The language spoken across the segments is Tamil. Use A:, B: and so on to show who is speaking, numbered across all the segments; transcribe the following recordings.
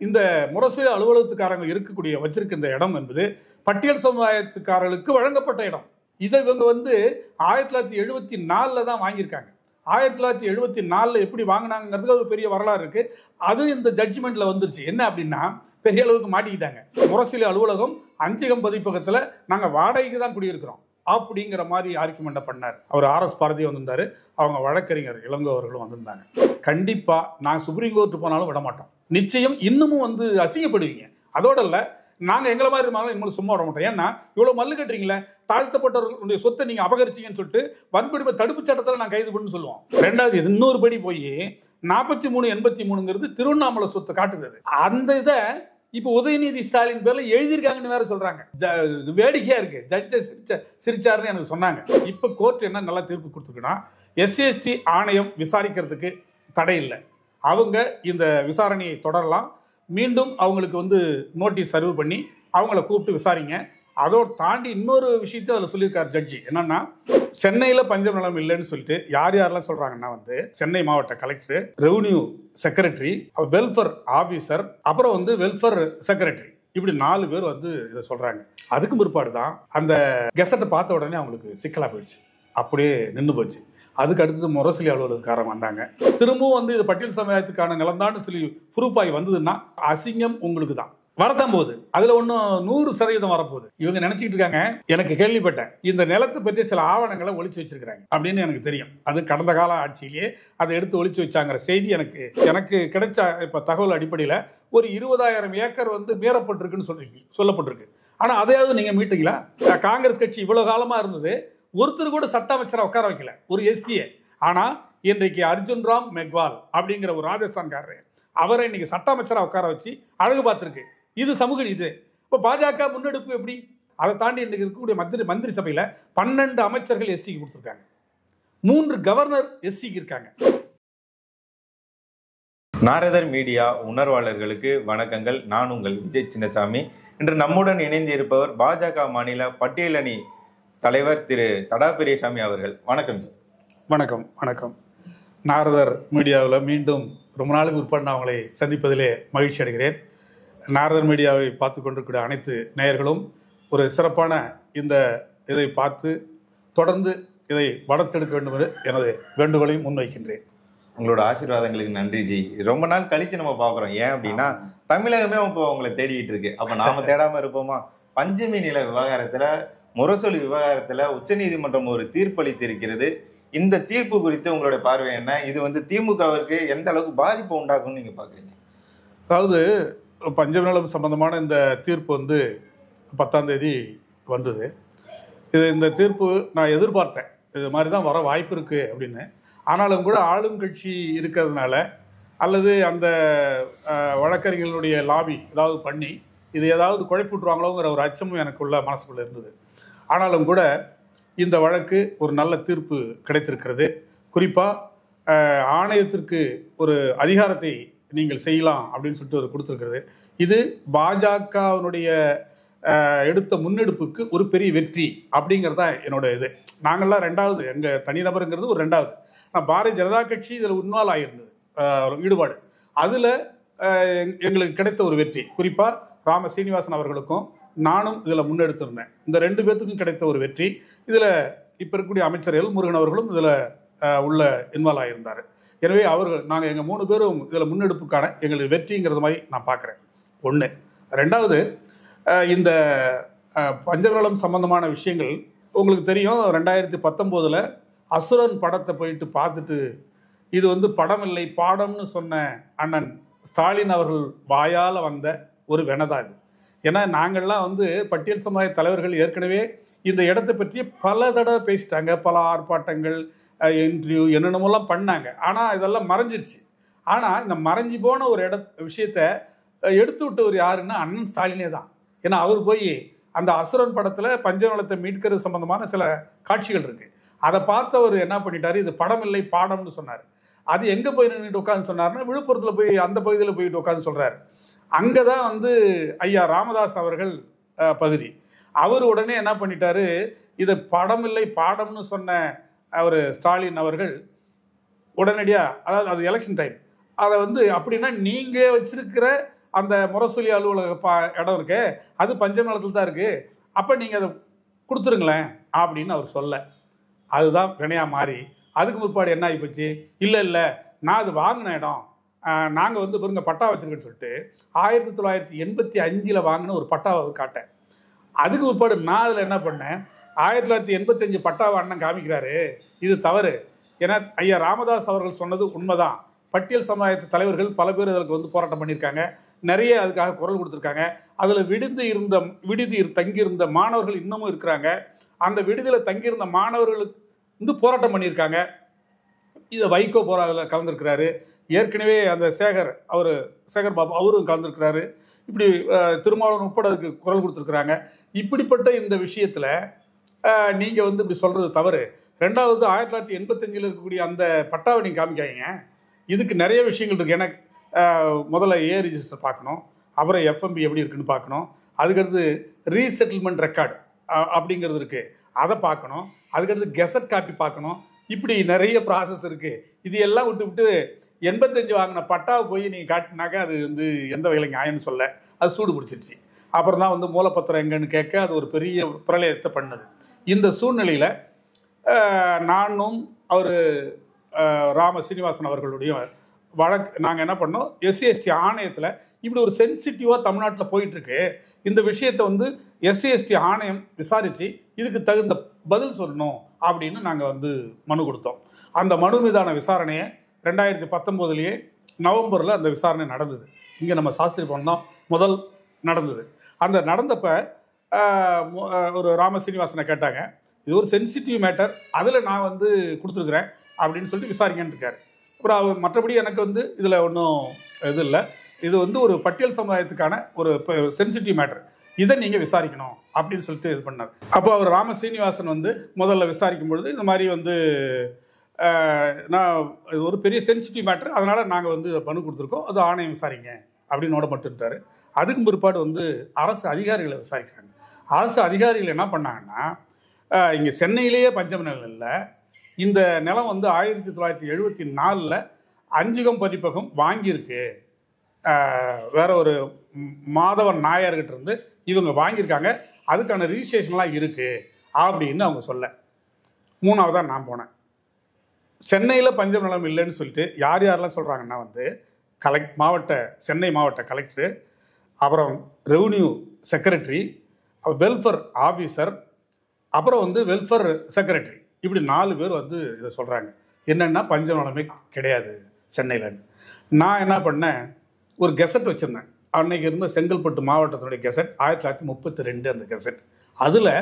A: இந்த முரசு அலுவலகத்துக்காரங்க இருக்கக்கூடிய வச்சிருக்க இந்த இடம் என்பது பட்டியல் சமுதாயத்துக்காரர்களுக்கு வழங்கப்பட்ட இடம் இதை இவங்க வந்து ஆயிரத்தி தொள்ளாயிரத்தி எழுபத்தி நாலில் தான் வாங்கியிருக்காங்க ஆயிரத்தி தொள்ளாயிரத்தி எழுபத்தி நாலில் எப்படி வாங்கினாங்கிறதுக்கு ஒரு பெரிய வரலாறு இருக்கு அது இந்த ஜட்ஜ்மெண்ட்ல வந்துருச்சு என்ன அப்படின்னா பெரிய அளவுக்கு மாட்டிக்கிட்டாங்க முரசிலை அலுவலகம் அஞ்சகம் பதிப்பகத்தில் நாங்கள் வாடகைக்கு தான் குடியிருக்கிறோம் அப்படிங்கிற மாதிரி ஆர்குமெண்ட்டை பண்ணார் அவர் ஆர்எஸ் பாரதி வந்திருந்தாரு அவங்க வழக்கறிஞர் இளங்கோ அவர்களும் வந்திருந்தாங்க கண்டிப்பா நான் சுப்ரீம் கோர்ட் போனாலும் விட மாட்டோம் நிச்சயம் இன்னமும் வந்து அசிங்கப்படுவீங்க அதோட இல்ல நாங்க எங்களை மாதிரி இருந்தாலும் இனிமேல் சும்மா விட மாட்டோம் ஏன்னா இவ்வளவு மல்லு கட்டுறீங்களே தாழ்த்தப்பட்டவர்களுடைய சொத்தை நீங்க அபகரிச்சீங்கன்னு சொல்லிட்டு வன்கொடுமை தடுப்பு சட்டத்தில் நான் கைது பண்ணு சொல்லுவோம் ரெண்டாவது இது இன்னொரு படி போய் நாற்பத்தி மூணு எண்பத்தி மூணுங்கிறது திருவண்ணாமலை சொத்து காட்டுது அது. அந்த இதை இப்போ உதயநிதி ஸ்டாலின் பேர்ல எழுதியிருக்காங்கன்னு வேற சொல்றாங்க ஜ- இது வேடிக்கையா இருக்கு ஜட்ஜ சிரிச்ச சிரிச்சாருன்னு எனக்கு சொன்னாங்க இப்போ கோர்ட் என்ன நல்லா தீர்ப்பு கொடுத்துருக்குன்னா எஸ்சிஎஸ்டி ஆணையம் விசாரிக்கிறதுக்கு தடை இல்லை அவங்க இந்த விசாரணையை தொடரலாம் மீண்டும் அவங்களுக்கு வந்து நோட்டீஸ் சர்வ் பண்ணி அவங்கள கூப்பிட்டு விசாரிங்க அதோட தாண்டி இன்னொரு விஷயத்தை அதில் சொல்லியிருக்காரு ஜட்ஜி என்னன்னா சென்னையில் பஞ்சம் நலம் இல்லைன்னு சொல்லிட்டு யார் யாரெல்லாம் சொல்றாங்கன்னா வந்து சென்னை மாவட்ட collector revenue secretary welfare officer அப்புறம் வந்து வெல்ஃபேர் செக்ரட்டரி இப்படி நாலு பேர் வந்து இதை சொல்றாங்க அதுக்கு பிற்பாடு தான் அந்த கெசட்டை பார்த்த உடனே அவங்களுக்கு சிக்கலா போயிடுச்சு அப்படியே நின்று போச்சு அதுக்கு அடுத்தது முரசொலி அலுவலகக்காரன் வந்தாங்க திரும்பவும் வந்து இது பட்டியல் சமுதாயத்துக்கான நிலம்தான்னு சொல்லி ப்ரூஃபாய் வந்ததுன்னா அசிங்கம் உங்களுக்கு தான் வரத்தான் போகுது அதுல ஒன்றும் நூறு சதவீதம் வரப்போகுது இவங்க நினைச்சிட்டு இருக்காங்க எனக்கு கேள்விப்பட்டேன் இந்த நிலத்தை பற்றி சில ஆவணங்களை ஒளிச்சு வச்சிருக்காங்க அப்படின்னு எனக்கு தெரியும் அது கடந்த கால ஆட்சியிலேயே அதை எடுத்து ஒளிச்சு வச்சாங்கிற செய்தி எனக்கு எனக்கு கிடைச்ச இப்ப தகவல் அடிப்படையில் ஒரு இருபதாயிரம் ஏக்கர் வந்து மீறப்பட்டிருக்குன்னு சொல்றீங்க சொல்லப்பட்டிருக்கு ஆனா அதையாவது நீங்க மீட்டீங்களா காங்கிரஸ் கட்சி இவ்வளவு காலமா இருந்தது ஒருத்தர் கூட சட்ட அமைச்சரை உட்கார வைக்கல ஒரு எஸ்சியை ஆனா இன்றைக்கு அர்ஜுன் ராம் மெக்வால் அப்படிங்கிற ஒரு ராஜஸ்தான்காரரு அவரை இன்னைக்கு சட்ட அமைச்சரா உட்கார வச்சு அழகு பார்த்திருக்கு இது சமூக நீதி இப்போ பாஜக முன்னெடுப்பு எப்படி அதை தாண்டி இன்னைக்கு இருக்கக்கூடிய மந்திரி மந்திரி சபையில பன்னெண்டு அமைச்சர்கள் எஸ்சிக்கு கொடுத்துருக்காங்க மூன்று கவர்னர் எஸ்சிக்கு இருக்காங்க
B: நாரதர் மீடியா உணர்வாளர்களுக்கு வணக்கங்கள் நான் உங்கள் விஜய் சின்னசாமி இன்று நம்முடன் இணைந்து இருப்பவர் பாஜக மாநில பட்டியலணி தலைவர் திரு தடா பெரியசாமி அவர்கள் வணக்கம் ஜி.
A: வணக்கம் வணக்கம் நாரதர் மீடியாவில் மீண்டும் ரொம்ப நாளுக்கு பிற்பாடு நான் உங்களை சந்திப்பதிலே மகிழ்ச்சி அடைகிறேன் நாரதர் மீடியாவை பார்த்து கொண்டிருக்கிற அனைத்து நேயர்களும் ஒரு சிறப்பான இந்த இதை பார்த்து தொடர்ந்து இதை வளர்த்தெடுக்க வேண்டும் என்று எனது வேண்டுகோளையும் முன்வைக்கின்றேன்
B: உங்களோட ஆசீர்வாதங்களுக்கு நன்றி ஜி ரொம்ப நாள் கழிச்சு நம்ம பார்க்குறோம் ஏன் அப்படின்னா தமிழகமே இப்போ உங்களை தேடிட்டு இருக்கு அப்ப நாம தேடாம இருப்போமா பஞ்சமி நில விவகாரத்துல முரசொலி விவகாரத்துல உச்சநீதிமன்றம் ஒரு தீர்ப்பளித்து இருக்கிறது இந்த தீர்ப்பு குறித்து உங்களுடைய பார்வை என்ன இது வந்து திமுகவிற்கு எந்த அளவுக்கு பாதிப்பு உண்டாக்கும்னு நீங்க பாக்குறீங்க
A: அதாவது பஞ்சம் நலம் சம்பந்தமான இந்த தீர்ப்பு வந்து பத்தாம் தேதி வந்தது இது இந்த தீர்ப்பு நான் எதிர்பார்த்தேன் இது மாதிரி தான் வர வாய்ப்பு இருக்குது அப்படின்னு ஆனாலும் கூட ஆளும் கட்சி இருக்கிறதுனால அல்லது அந்த அஹ், வழக்கறிஞர்களுடைய லாபி ஏதாவது பண்ணி இது ஏதாவது குழப்பி விட்ருவாங்களோங்கிற ஒரு அச்சமும் எனக்குள்ள மனசுக்குள்ள இருந்தது ஆனாலும் கூட இந்த வழக்கு ஒரு நல்ல தீர்ப்பு கிடைத்திருக்கிறது குறிப்பாக ஆணையத்திற்கு ஒரு அதிகாரத்தை நீங்கள் செய்யலாம் அப்படின்னு சொல்லிட்டு ஒரு கொடுத்துருக்கிறது இது பாஜகவினுடைய அஹ், எடுத்த முன்னெடுப்புக்கு ஒரு பெரிய வெற்றி அப்படிங்கிறது தான் என்னோட இது நாங்கள்லாம் ரெண்டாவது எங்கள் தனிநபருங்கிறது ஒரு ரெண்டாவது ஆனால் பாரதிய ஜனதா கட்சி இதில் இன்வால்வ் ஆகியிருந்தது அஹ், ஒரு ஈடுபாடு அதில் எங்களுக்கு கிடைத்த ஒரு வெற்றி குறிப்பாக ராம சீனிவாசன் அவர்களுக்கும் நானும் இதில் முன்னெடுத்திருந்தேன் இந்த ரெண்டு பேர்த்துக்கும் கிடைத்த ஒரு வெற்றி இதில் இப்போ இருக்கக்கூடிய அமைச்சர் எல் முருகன் அவர்களும் இதில் உள்ள இன்வால்வ் ஆகியிருந்தார் எனவே அவர்கள் நாங்கள் எங்கள் மூணு பேரும் இதில் முன்னெடுப்புக்கான எங்களுக்கு வெற்றிங்கிறது மாதிரி நான் பார்க்குறேன் ஒன்று ரெண்டாவது அஹ், இந்த அஹ், பஞ்சநலம் சம்பந்தமான விஷயங்கள் உங்களுக்கு தெரியும் ரெண்டாயிரத்தி பத்தொம்போதில் அசுரன் படத்தை போயிட்டு பார்த்துட்டு இது வந்து படம் இல்லை பாடம்னு சொன்ன அண்ணன் ஸ்டாலின் அவர்கள் வாயால் வந்த ஒரு வெனதா இது ஏன்னா நாங்கள்லாம் வந்து பட்டியல் சமுதாய தலைவர்கள் ஏற்கனவே இந்த இடத்தை பற்றி பல தடவை பேசிட்டாங்க பல ஆர்ப்பாட்டங்கள் இன்டர்வியூ என்னென்னமோலாம் பண்ணாங்க ஆனால் இதெல்லாம் மறைஞ்சிருச்சு ஆனால் இந்த மறைஞ்சு போன ஒரு இட விஷயத்த அஹ், எடுத்து விட்டவர் யாருன்னா அண்ணன் ஸ்டாலினே தான் ஏன்னா அவர் போய் அந்த அசுரன் படத்தில் பஞ்சநலத்தை மீட்கிறது சம்பந்தமான சில காட்சிகள் இருக்கு அதை பார்த்தவர் என்ன பண்ணிட்டாரு இது படம் இல்லை பாடம்னு சொன்னார் அது எங்கே போய் நின்றுட்டு உட்காந்து சொன்னார்னா விழுப்புரத்தில் போய் அந்த பகுதியில் போயிட்டு உட்காந்து சொல்றாரு அங்கே தான் வந்து ஐயா ராமதாஸ் அவர்கள் அஹ், பகுதி அவர் உடனே என்ன பண்ணிட்டாரு இது படம் இல்லை பாடம்னு சொன்ன அவர் ஸ்டாலின் அவர்கள் உடனடியாக அதாவது அது எலெக்ஷன் டைம் அதை வந்து அப்படின்னா நீங்கள் வச்சிருக்கிற அந்த முரசொலி அலுவலக பா இடம் இருக்கு அது பஞ்சம் நிலத்தில் தான் இருக்கு அப்போ நீங்கள் அதை கொடுத்துருங்களேன் அப்படின்னு அவர் சொல்ல அதுதான் வினையா மாறி அதுக்கு முற்பாடு என்ன ஆகி போச்சு இல்லை இல்லை நான் அது வாங்கின இடம் நாங்கள் வந்து பாருங்க பட்டா வச்சிருக்கேன்னு சொல்லிட்டு ஆயிரத்தி தொள்ளாயிரத்தி எண்பத்தி அஞ்சில் வாங்கின ஒரு பட்டாவை அவர் காட்டேன் அதுக்கு முற்பாடு நான் அதில் என்ன பண்ணேன் ஆயிரத்தி தொள்ளாயிரத்தி எண்பத்தஞ்சு பட்டாவை அண்ணன் காமிக்கிறாரு இது தவறு ஏன்னா ஐயா ராமதாஸ் அவர்கள் சொன்னது உண்மைதான் பட்டியல் சமுதாயத்து தலைவர்கள் பல பேர் அதற்கு வந்து போராட்டம் பண்ணியிருக்காங்க நிறைய அதுக்காக குரல் கொடுத்துருக்காங்க அதில் விடுந்து இருந்த விடுதி தங்கியிருந்த மாணவர்கள் இன்னமும் இருக்கிறாங்க அந்த விடுதியில் தங்கியிருந்த மாணவர்களுக்கு வந்து போராட்டம் பண்ணியிருக்காங்க இதை வைகோ போராட்டத்தில் கலந்துருக்கிறாரு ஏற்கனவே அந்த சேகர் அவர் சேகர் பாபு அவரும் கலந்துருக்கிறாரு இப்படி அஹ், திருமாவளவன் உட்பட அதுக்கு குரல் கொடுத்துருக்குறாங்க இப்படிப்பட்ட இந்த விஷயத்தில் நீங்கள் வந்து இப்படி சொல்கிறது தவறு ரெண்டாவது ஆயிரத்தி தொள்ளாயிரத்தி எண்பத்தஞ்சில் இருக்கக்கூடிய அந்த பட்டாவை நீங்கள் காமிக்காதீங்க இதுக்கு நிறைய விஷயங்கள் இருக்குது எனக்கு அஹ், முதல்ல ஏ ரிஜிஸ்டர் பார்க்கணும் அப்புறம் எஃப்எம்பி எப்படி இருக்குன்னு பார்க்கணும் அதுக்கடுத்து ரீசெட்டில்மெண்ட் ரெக்கார்டு அப்படிங்கிறது இருக்குது அதை பார்க்கணும் அதுக்கடுத்து கெசட் காப்பி பார்க்கணும் இப்படி நிறைய ப்ராசஸ் இருக்குது இது எல்லாம் விட்டு விட்டு எண்பத்தஞ்சு வாங்கின பட்டாவை போய் நீங்கள் காட்டினாக்க அது வந்து எந்த வகையில் நியாயம்னு சொல்ல அது சூடு பிடிச்சிருச்சு அப்புறம் தான் வந்து மூலப்பத்திரம் எங்கன்னு கேட்க அது ஒரு பெரிய பிரளயத்தை பண்ணுது இந்த சூழ்நிலையில் நானும் அவர் ராம சீனிவாசன் அவர்களுடைய வழக்கு நாங்கள் என்ன பண்ணோம் எஸ்சி எஸ்டி ஆணையத்தில் இப்படி ஒரு சென்சிட்டிவாக தமிழ்நாட்டில் போயிட்டுருக்கு இந்த விஷயத்தை வந்து எஸ்சி எஸ்டி ஆணையம் விசாரித்து இதுக்கு தகுந்த பதில் சொல்லணும் அப்படின்னு நாங்கள் வந்து மனு கொடுத்தோம் அந்த மனு மீதான விசாரணையை ரெண்டாயிரத்தி பத்தொம்போதுலேயே நவம்பரில் அந்த விசாரணை நடந்தது இங்கே நம்ம சாஸ்திரி பவன் தான் முதல் நடந்தது அந்த நடந்தப்ப ஆஹ், மு- ஆஹ், ஒரு ராம சீனிவாசனை கேட்டாங்க இது ஒரு சென்சிட்டிவ் மேட்டர் அதில் நான் வந்து கொடுத்துருக்குறேன் அப்படின்னு சொல்லிட்டு விசாரிங்கன்னு இருக்காரு அப்புறம் அவர் மற்றபடி எனக்கு வந்து இதில் ஒன்றும் இது இல்லை இது வந்து ஒரு பட்டியல் சமுதாயத்துக்கான ஒரு சென்சிட்டிவ் மேட்டர் இதை நீங்கள் விசாரிக்கணும் அப்படின்னு சொல்லிட்டு இது பண்ணார் அப்போ அவர் ராம சீனிவாசன் வந்து முதல்ல விசாரிக்கும் பொழுது இந்த மாதிரி வந்து ஆஹ், நான் இது ஒரு பெரிய சென்சிட்டிவ் மேட்டர் அதனால் நாங்கள் வந்து மனு கொடுத்துருக்கோம் அது ஆணையம் விசாரிங்க அப்படின்னு நோட மட்டும் இருந்தார் அதுக்கும் பிற்பாடு வந்து அரசு அதிகாரிகளை விசாரிக்கிறாங்க அரசு அதிகாரிகள் என்ன பண்ணாங்கன்னா இங்கே சென்னையிலேயே பஞ்சம நிலம் இல்லை இந்த நிலம் வந்து ஆயிரத்தி தொள்ளாயிரத்தி எழுபத்தி நாலில் அஞ்சுகம் பதிப்பகம் வாங்கியிருக்கு ஆஹ் வேற ஒரு ம், மாதவன் நாயர்கிட்ட இருந்து இவங்க வாங்கியிருக்காங்க அதுக்கான ரிஜிஸ்ட்ரேஷன்லாம் இருக்கு அப்படின்னு அவங்க சொல்ல மூணாவதாக நான் போனேன் சென்னையில் பஞ்சம் நிலம் இல்லைன்னு சொல்லிட்டு யார் யாரெல்லாம் சொல்கிறாங்கன்னா வந்து கலெக்ட் மாவட்ட சென்னை மாவட்ட கலெக்டர் அப்புறம் ரெவன்யூ செக்ரட்டரி வெல்ஃபேர் ஆஃபீஸர் அப்புறம் வந்து வெல்ஃபேர் செக்ரட்டரி இப்படி நாலு பேர் வந்து இதை சொல்கிறாங்க என்னென்னா பஞ்ச நிலமே கிடையாது சென்னையில் நான் என்ன பண்ணேன் ஒரு கெசட் வச்சுருந்தேன் அன்னைக்கு இருந்த செங்கல்பட்டு மாவட்டத்தினுடைய கெசட் ஆயிரத்தி தொள்ளாயிரத்தி முப்பத்தி ரெண்டு அந்த கெசட் அதில்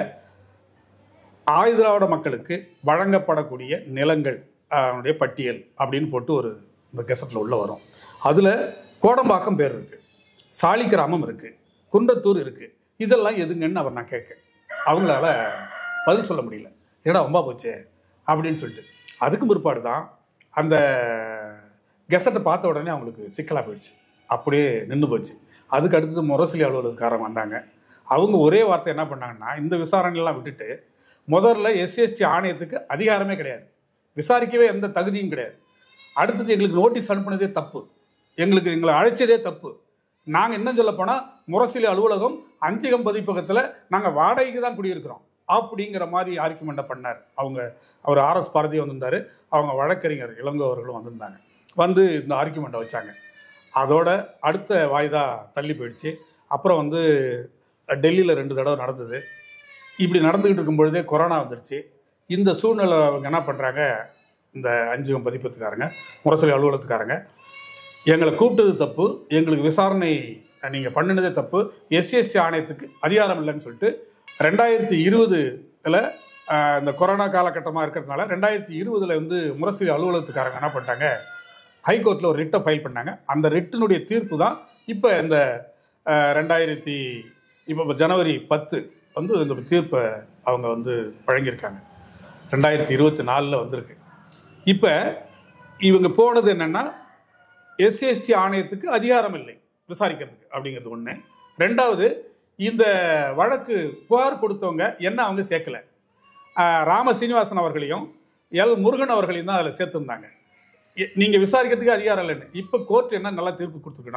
A: ஆயுதிராவிட மக்களுக்கு வழங்கப்படக்கூடிய நிலங்கள் அதனுடைய பட்டியல் அப்படின்னு போட்டு ஒரு இந்த கெசட்டில் உள்ள வரும் அதில் கோடம்பாக்கம் பேர் இருக்குது சாலி கிராமம் இருக்குது குன்றத்தூர் இருக்குது இதெல்லாம் எதுங்கன்னு அவர் நான் கேட்க அவங்களால பதில் சொல்ல முடியல ஏடா ரொம்ப போச்சே அப்படின்னு சொல்லிட்டு அதுக்கும் பிற்பாடு தான் அந்த கெசட்டை பார்த்த உடனே அவங்களுக்கு சிக்கலாக போயிடுச்சு அப்படியே நின்று போச்சு அதுக்கு அடுத்தது முரசொலி அலுவலகக்காரங்க வந்தாங்க அவங்க ஒரே வார்த்தை என்ன பண்ணாங்கன்னா இந்த விசாரணையெல்லாம் விட்டுட்டு முதல்ல எஸ்சிஎஸ்டி ஆணையத்துக்கு அதிகாரமே கிடையாது விசாரிக்கவே எந்த தகுதியும் கிடையாது அடுத்தது எங்களுக்கு நோட்டீஸ் அனுப்புனதே தப்பு எங்களுக்கு எங்களை அழைச்சதே தப்பு நாங்கள் என்ன சொல்ல போனால் முரசொலி அலுவலகம் அஞ்சகம் பதிப்பகத்தில் நாங்கள் வாடகைக்கு தான் குடியிருக்கிறோம் அப்படிங்கிற மாதிரி ஆர்குமெண்ட்டை பண்ணார் அவங்க அவர் ஆர்எஸ் பாரதி வந்திருந்தார் அவங்க வழக்கறிஞர் இளங்கோ அவர்களும் வந்திருந்தாங்க வந்து இந்த ஆர்குமெண்ட்டை வச்சாங்க அதோட அடுத்த வாய்தா தள்ளி போயிடுச்சு அப்புறம் வந்து டெல்லியில் ரெண்டு தடவை நடந்தது இப்படி நடந்துக்கிட்டு இருக்கும் பொழுதே கொரோனா வந்துருச்சு இந்த சூழ்நிலை அவங்க என்ன பண்ணுறாங்க இந்த அஞ்சுகம் பதிப்பத்துக்காரங்க முரசொலி அலுவலகத்துக்காரங்க எங்களை கூப்பிட்டது தப்பு எங்களுக்கு விசாரணை நீங்கள் பண்ணினதே தப்பு எஸ்சிஎஸ்டி ஆணையத்துக்கு அதிகாரம் இல்லைன்னு சொல்லிட்டு ரெண்டாயிரத்தி இருபதுல இந்த கொரோனா காலகட்டமாக இருக்கிறதுனால ரெண்டாயிரத்தி இருபதுல வந்து முரசொலி அலுவலகத்துக்காரங்க என்ன பண்ணிட்டாங்க ஹைகோர்ட்டில் ஒரு ரிட்டை ஃபைல் பண்ணாங்க அந்த ரிட்டினுடைய தீர்ப்பு தான் இப்போ இந்த அஹ், ரெண்டாயிரத்தி இப்போ ஜனவரி பத்து வந்து இந்த தீர்ப்பை அவங்க வந்து வழங்கியிருக்காங்க ரெண்டாயிரத்தி இருபத்தி நாலில் வந்திருக்கு இப்போ இவங்க போனது என்னன்னா எஸ்சிஎஸ்டி ஆணையத்துக்கு அதிகாரம் இல்லை விசாரிக்கிறதுக்கு அப்படிங்கிறது ஒன்று ரெண்டாவது இந்த வழக்கு புகார் கொடுத்தவங்க என்ன அவங்க சேர்க்கல ஆஹ் ராம சீனிவாசன் அவர்களையும் எல் முருகன் அவர்களையும் தான் அதில் சேர்த்துருந்தாங்க எ- நீங்க விசாரிக்கிறதுக்கு அதிகாரம் இல்லைன்னு இப்போ கோர்ட் என்ன நல்லா தீர்ப்பு கொடுத்துருக்குன்னா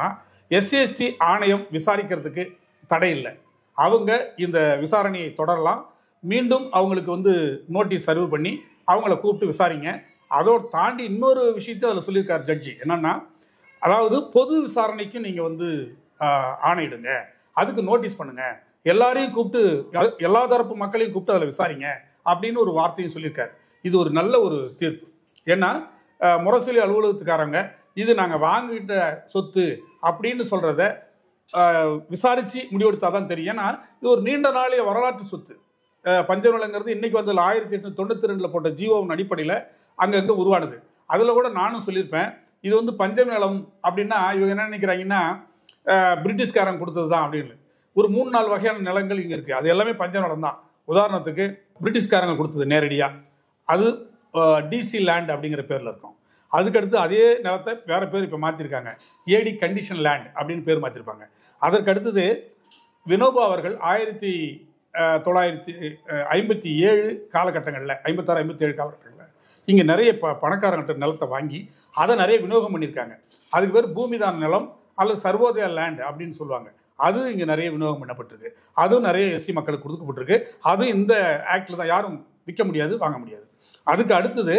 A: எஸ்சிஎஸ்டி ஆணையம் விசாரிக்கிறதுக்கு தடை இல்லை அவங்க இந்த விசாரணையை தொடரலாம் மீண்டும் அவங்களுக்கு வந்து நோட்டீஸ் சர்வ் பண்ணி அவங்கள கூப்பிட்டு விசாரிங்க அதோடு தாண்டி இன்னொரு விஷயத்தை அதில் சொல்லியிருக்கார் ஜட்ஜி என்னன்னா அதாவது பொது விசாரணைக்கும் நீங்கள் வந்து ஆஹ், ஆணையிடுங்க அதுக்கு நோட்டீஸ் பண்ணுங்க எல்லாரையும் கூப்பிட்டு எ- எல்லா தரப்பு மக்களையும் கூப்பிட்டு அதில் விசாரிங்க அப்படின்னு ஒரு வார்த்தையும் சொல்லியிருக்காரு இது ஒரு நல்ல ஒரு தீர்ப்பு ஏன்னா ஆஹ், முரசொலி அலுவலகத்துக்காரங்க இது நாங்கள் வாங்கிட்ட சொத்து அப்படின்னு சொல்கிறத விசாரித்து முடிவெடுத்தாதான் தெரியும் ஏன்னா இது ஒரு நீண்ட நாளைய வரலாற்று சொத்து அஹ், பஞ்சநிலங்கிறது இன்னைக்கு வந்து ஆயிரத்தி எட்நூத்தி தொண்ணூற்றி ரெண்டில் போட்ட ஜீவோவின் அடிப்படையில் அங்கங்கே உருவானது அதில் கூட நானும் சொல்லியிருப்பேன் இது வந்து பஞ்சம் நிலம் அப்படின்னா இவங்க என்ன நினைக்கிறாங்கன்னா அஹ், பிரிட்டிஷ்காரன் கொடுத்தது தான் அப்படின்னு ஒரு மூணு நாலு வகையான நிலங்கள் இங்கே இருக்குது அது எல்லாமே பஞ்ச நிலம் தான் உதாரணத்துக்கு பிரிட்டிஷ்காரங்க கொடுத்தது நேரடியாக அது டிசி லேண்ட் அப்படிங்கிற பேரில் இருக்கும் அதுக்கடுத்து அதே நிலத்தை வேற பேர் இப்போ மாற்றிருக்காங்க ஏடி கண்டிஷன் லேண்ட் அப்படின்னு பேர் மாற்றிருப்பாங்க அதற்கு அடுத்தது வினோபா அவர்கள் ஆயிரத்தி அஹ், தொள்ளாயிரத்தி அஹ், ஐம்பத்தி ஏழு காலகட்டங்களில் ஐம்பத்தாறு ஐம்பத்தி ஏழு காலகட்டங்களில் இங்கே நிறைய ப பணக்காரங்கிட்ட நிலத்தை வாங்கி அதை நிறைய விநியோகம் பண்ணியிருக்காங்க அதுக்கு பேர் பூமிதான நிலம் அல்லது சர்வோதயா லேண்ட் அப்படின்னு சொல்லுவாங்க அது இங்கே நிறைய விநியோகம் பண்ணப்பட்டிருக்கு அதுவும் நிறைய எஸ்சி மக்களுக்கு கொடுக்கப்பட்டிருக்கு அதுவும் இந்த ஆக்டில் தான் யாரும் விற்க முடியாது வாங்க முடியாது அதுக்கு அடுத்தது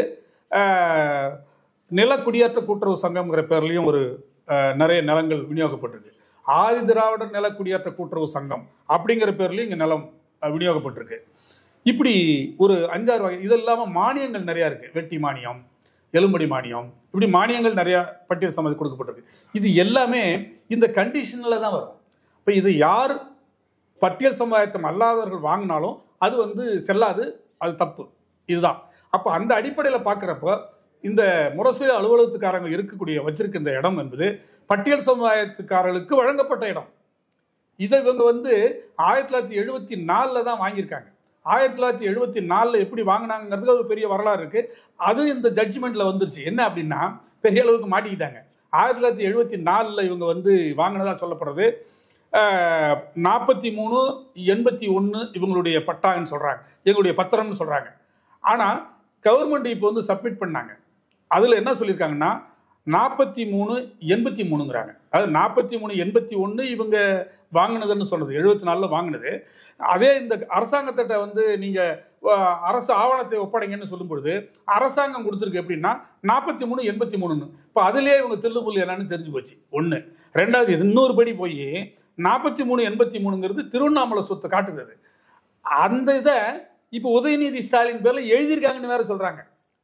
A: அஹ், நில குடியேற்ற கூட்டுறவு சங்கம்ங்கிற பேர்லையும் ஒரு அஹ், நிறைய நிலங்கள் விநியோகப்பட்டிருக்கு ஆதி திராவிடர் நில குடியேற்ற கூட்டுறவு சங்கம் அப்படிங்கிற பேர்லையும் இங்கே நிலம் அஹ், விநியோகப்பட்டிருக்கு இப்படி ஒரு அஞ்சாறு வகை இது இல்லாமல் மானியங்கள் நிறையா இருக்குது வெட்டி மானியம் எலும்படி மானியம் இப்படி மானியங்கள் நிறையா பட்டியல் சம்மதி கொடுக்கப்பட்டிருக்கு இது எல்லாமே இந்த கண்டிஷனில் தான் வரும் இப்போ இது யார் பட்டியல் சமுதாயத்தம் அல்லாதவர்கள் வாங்கினாலும் அது வந்து செல்லாது அது தப்பு இதுதான் அப்போ அந்த அடிப்படையில் பார்க்குறப்ப இந்த முரசு அலுவலகத்துக்காரங்க இருக்கக்கூடிய வச்சிருக்க இந்த இடம் என்பது பட்டியல் சமுதாயத்துக்காரர்களுக்கு வழங்கப்பட்ட இடம் இதை இவங்க வந்து ஆயிரத்தி தொள்ளாயிரத்தி எழுபத்தி நாலில் தான் வாங்கியிருக்காங்க ஆயிரத்தி தொள்ளாயிரத்தி எழுபத்தி நாலில் எப்படி வாங்கினாங்கிறதுக்கு ஒரு பெரிய வரலாறு இருக்கு அது இந்த ஜட்ஜ்மெண்ட்ல வந்துருச்சு என்ன அப்படின்னா பெரிய அளவுக்கு மாட்டிக்கிட்டாங்க ஆயிரத்தி தொள்ளாயிரத்தி எழுபத்தி நாலில் இவங்க வந்து வாங்கினதா சொல்லப்படுறது நாற்பத்தி மூணு எண்பத்தி ஒன்று இவங்களுடைய பட்டான்னு சொல்கிறாங்க எங்களுடைய பத்திரம்னு சொல்கிறாங்க ஆனால் கவர்மெண்ட் இப்போ வந்து சப்மிட் பண்ணாங்க அதில் என்ன சொல்லியிருக்காங்கன்னா நாற்பத்தி மூணு எண்பத்தி மூணுங்கிறாங்க அதாவது நாற்பத்தி மூணு எண்பத்தி ஒன்று இவங்க வாங்கினதுன்னு சொல்றது எழுபத்தி நாலில் வாங்கினது அதே இந்த அரசாங்கத்திட்ட வந்து நீங்கள் அரசு ஆவணத்தை ஒப்படைங்கன்னு சொல்லும் பொழுது அரசாங்கம் கொடுத்துருக்கு எப்படின்னா நாற்பத்தி மூணு எண்பத்தி மூணுன்னு இப்போ அதுலேயே இவங்க தில்லுபுல்லு என்னன்னு தெரிஞ்சு போச்சு ஒன்று ரெண்டாவது இது இன்னொரு படி போய் நாற்பத்தி மூணு எண்பத்தி மூணுங்கிறது திருவண்ணாமலை சொத்து காட்டுது அது அந்த இதை இப்போ உதயநிதி ஸ்டாலின் பேரில் எழுதியிருக்காங்கன்னு வேற சொல்கிறாங்க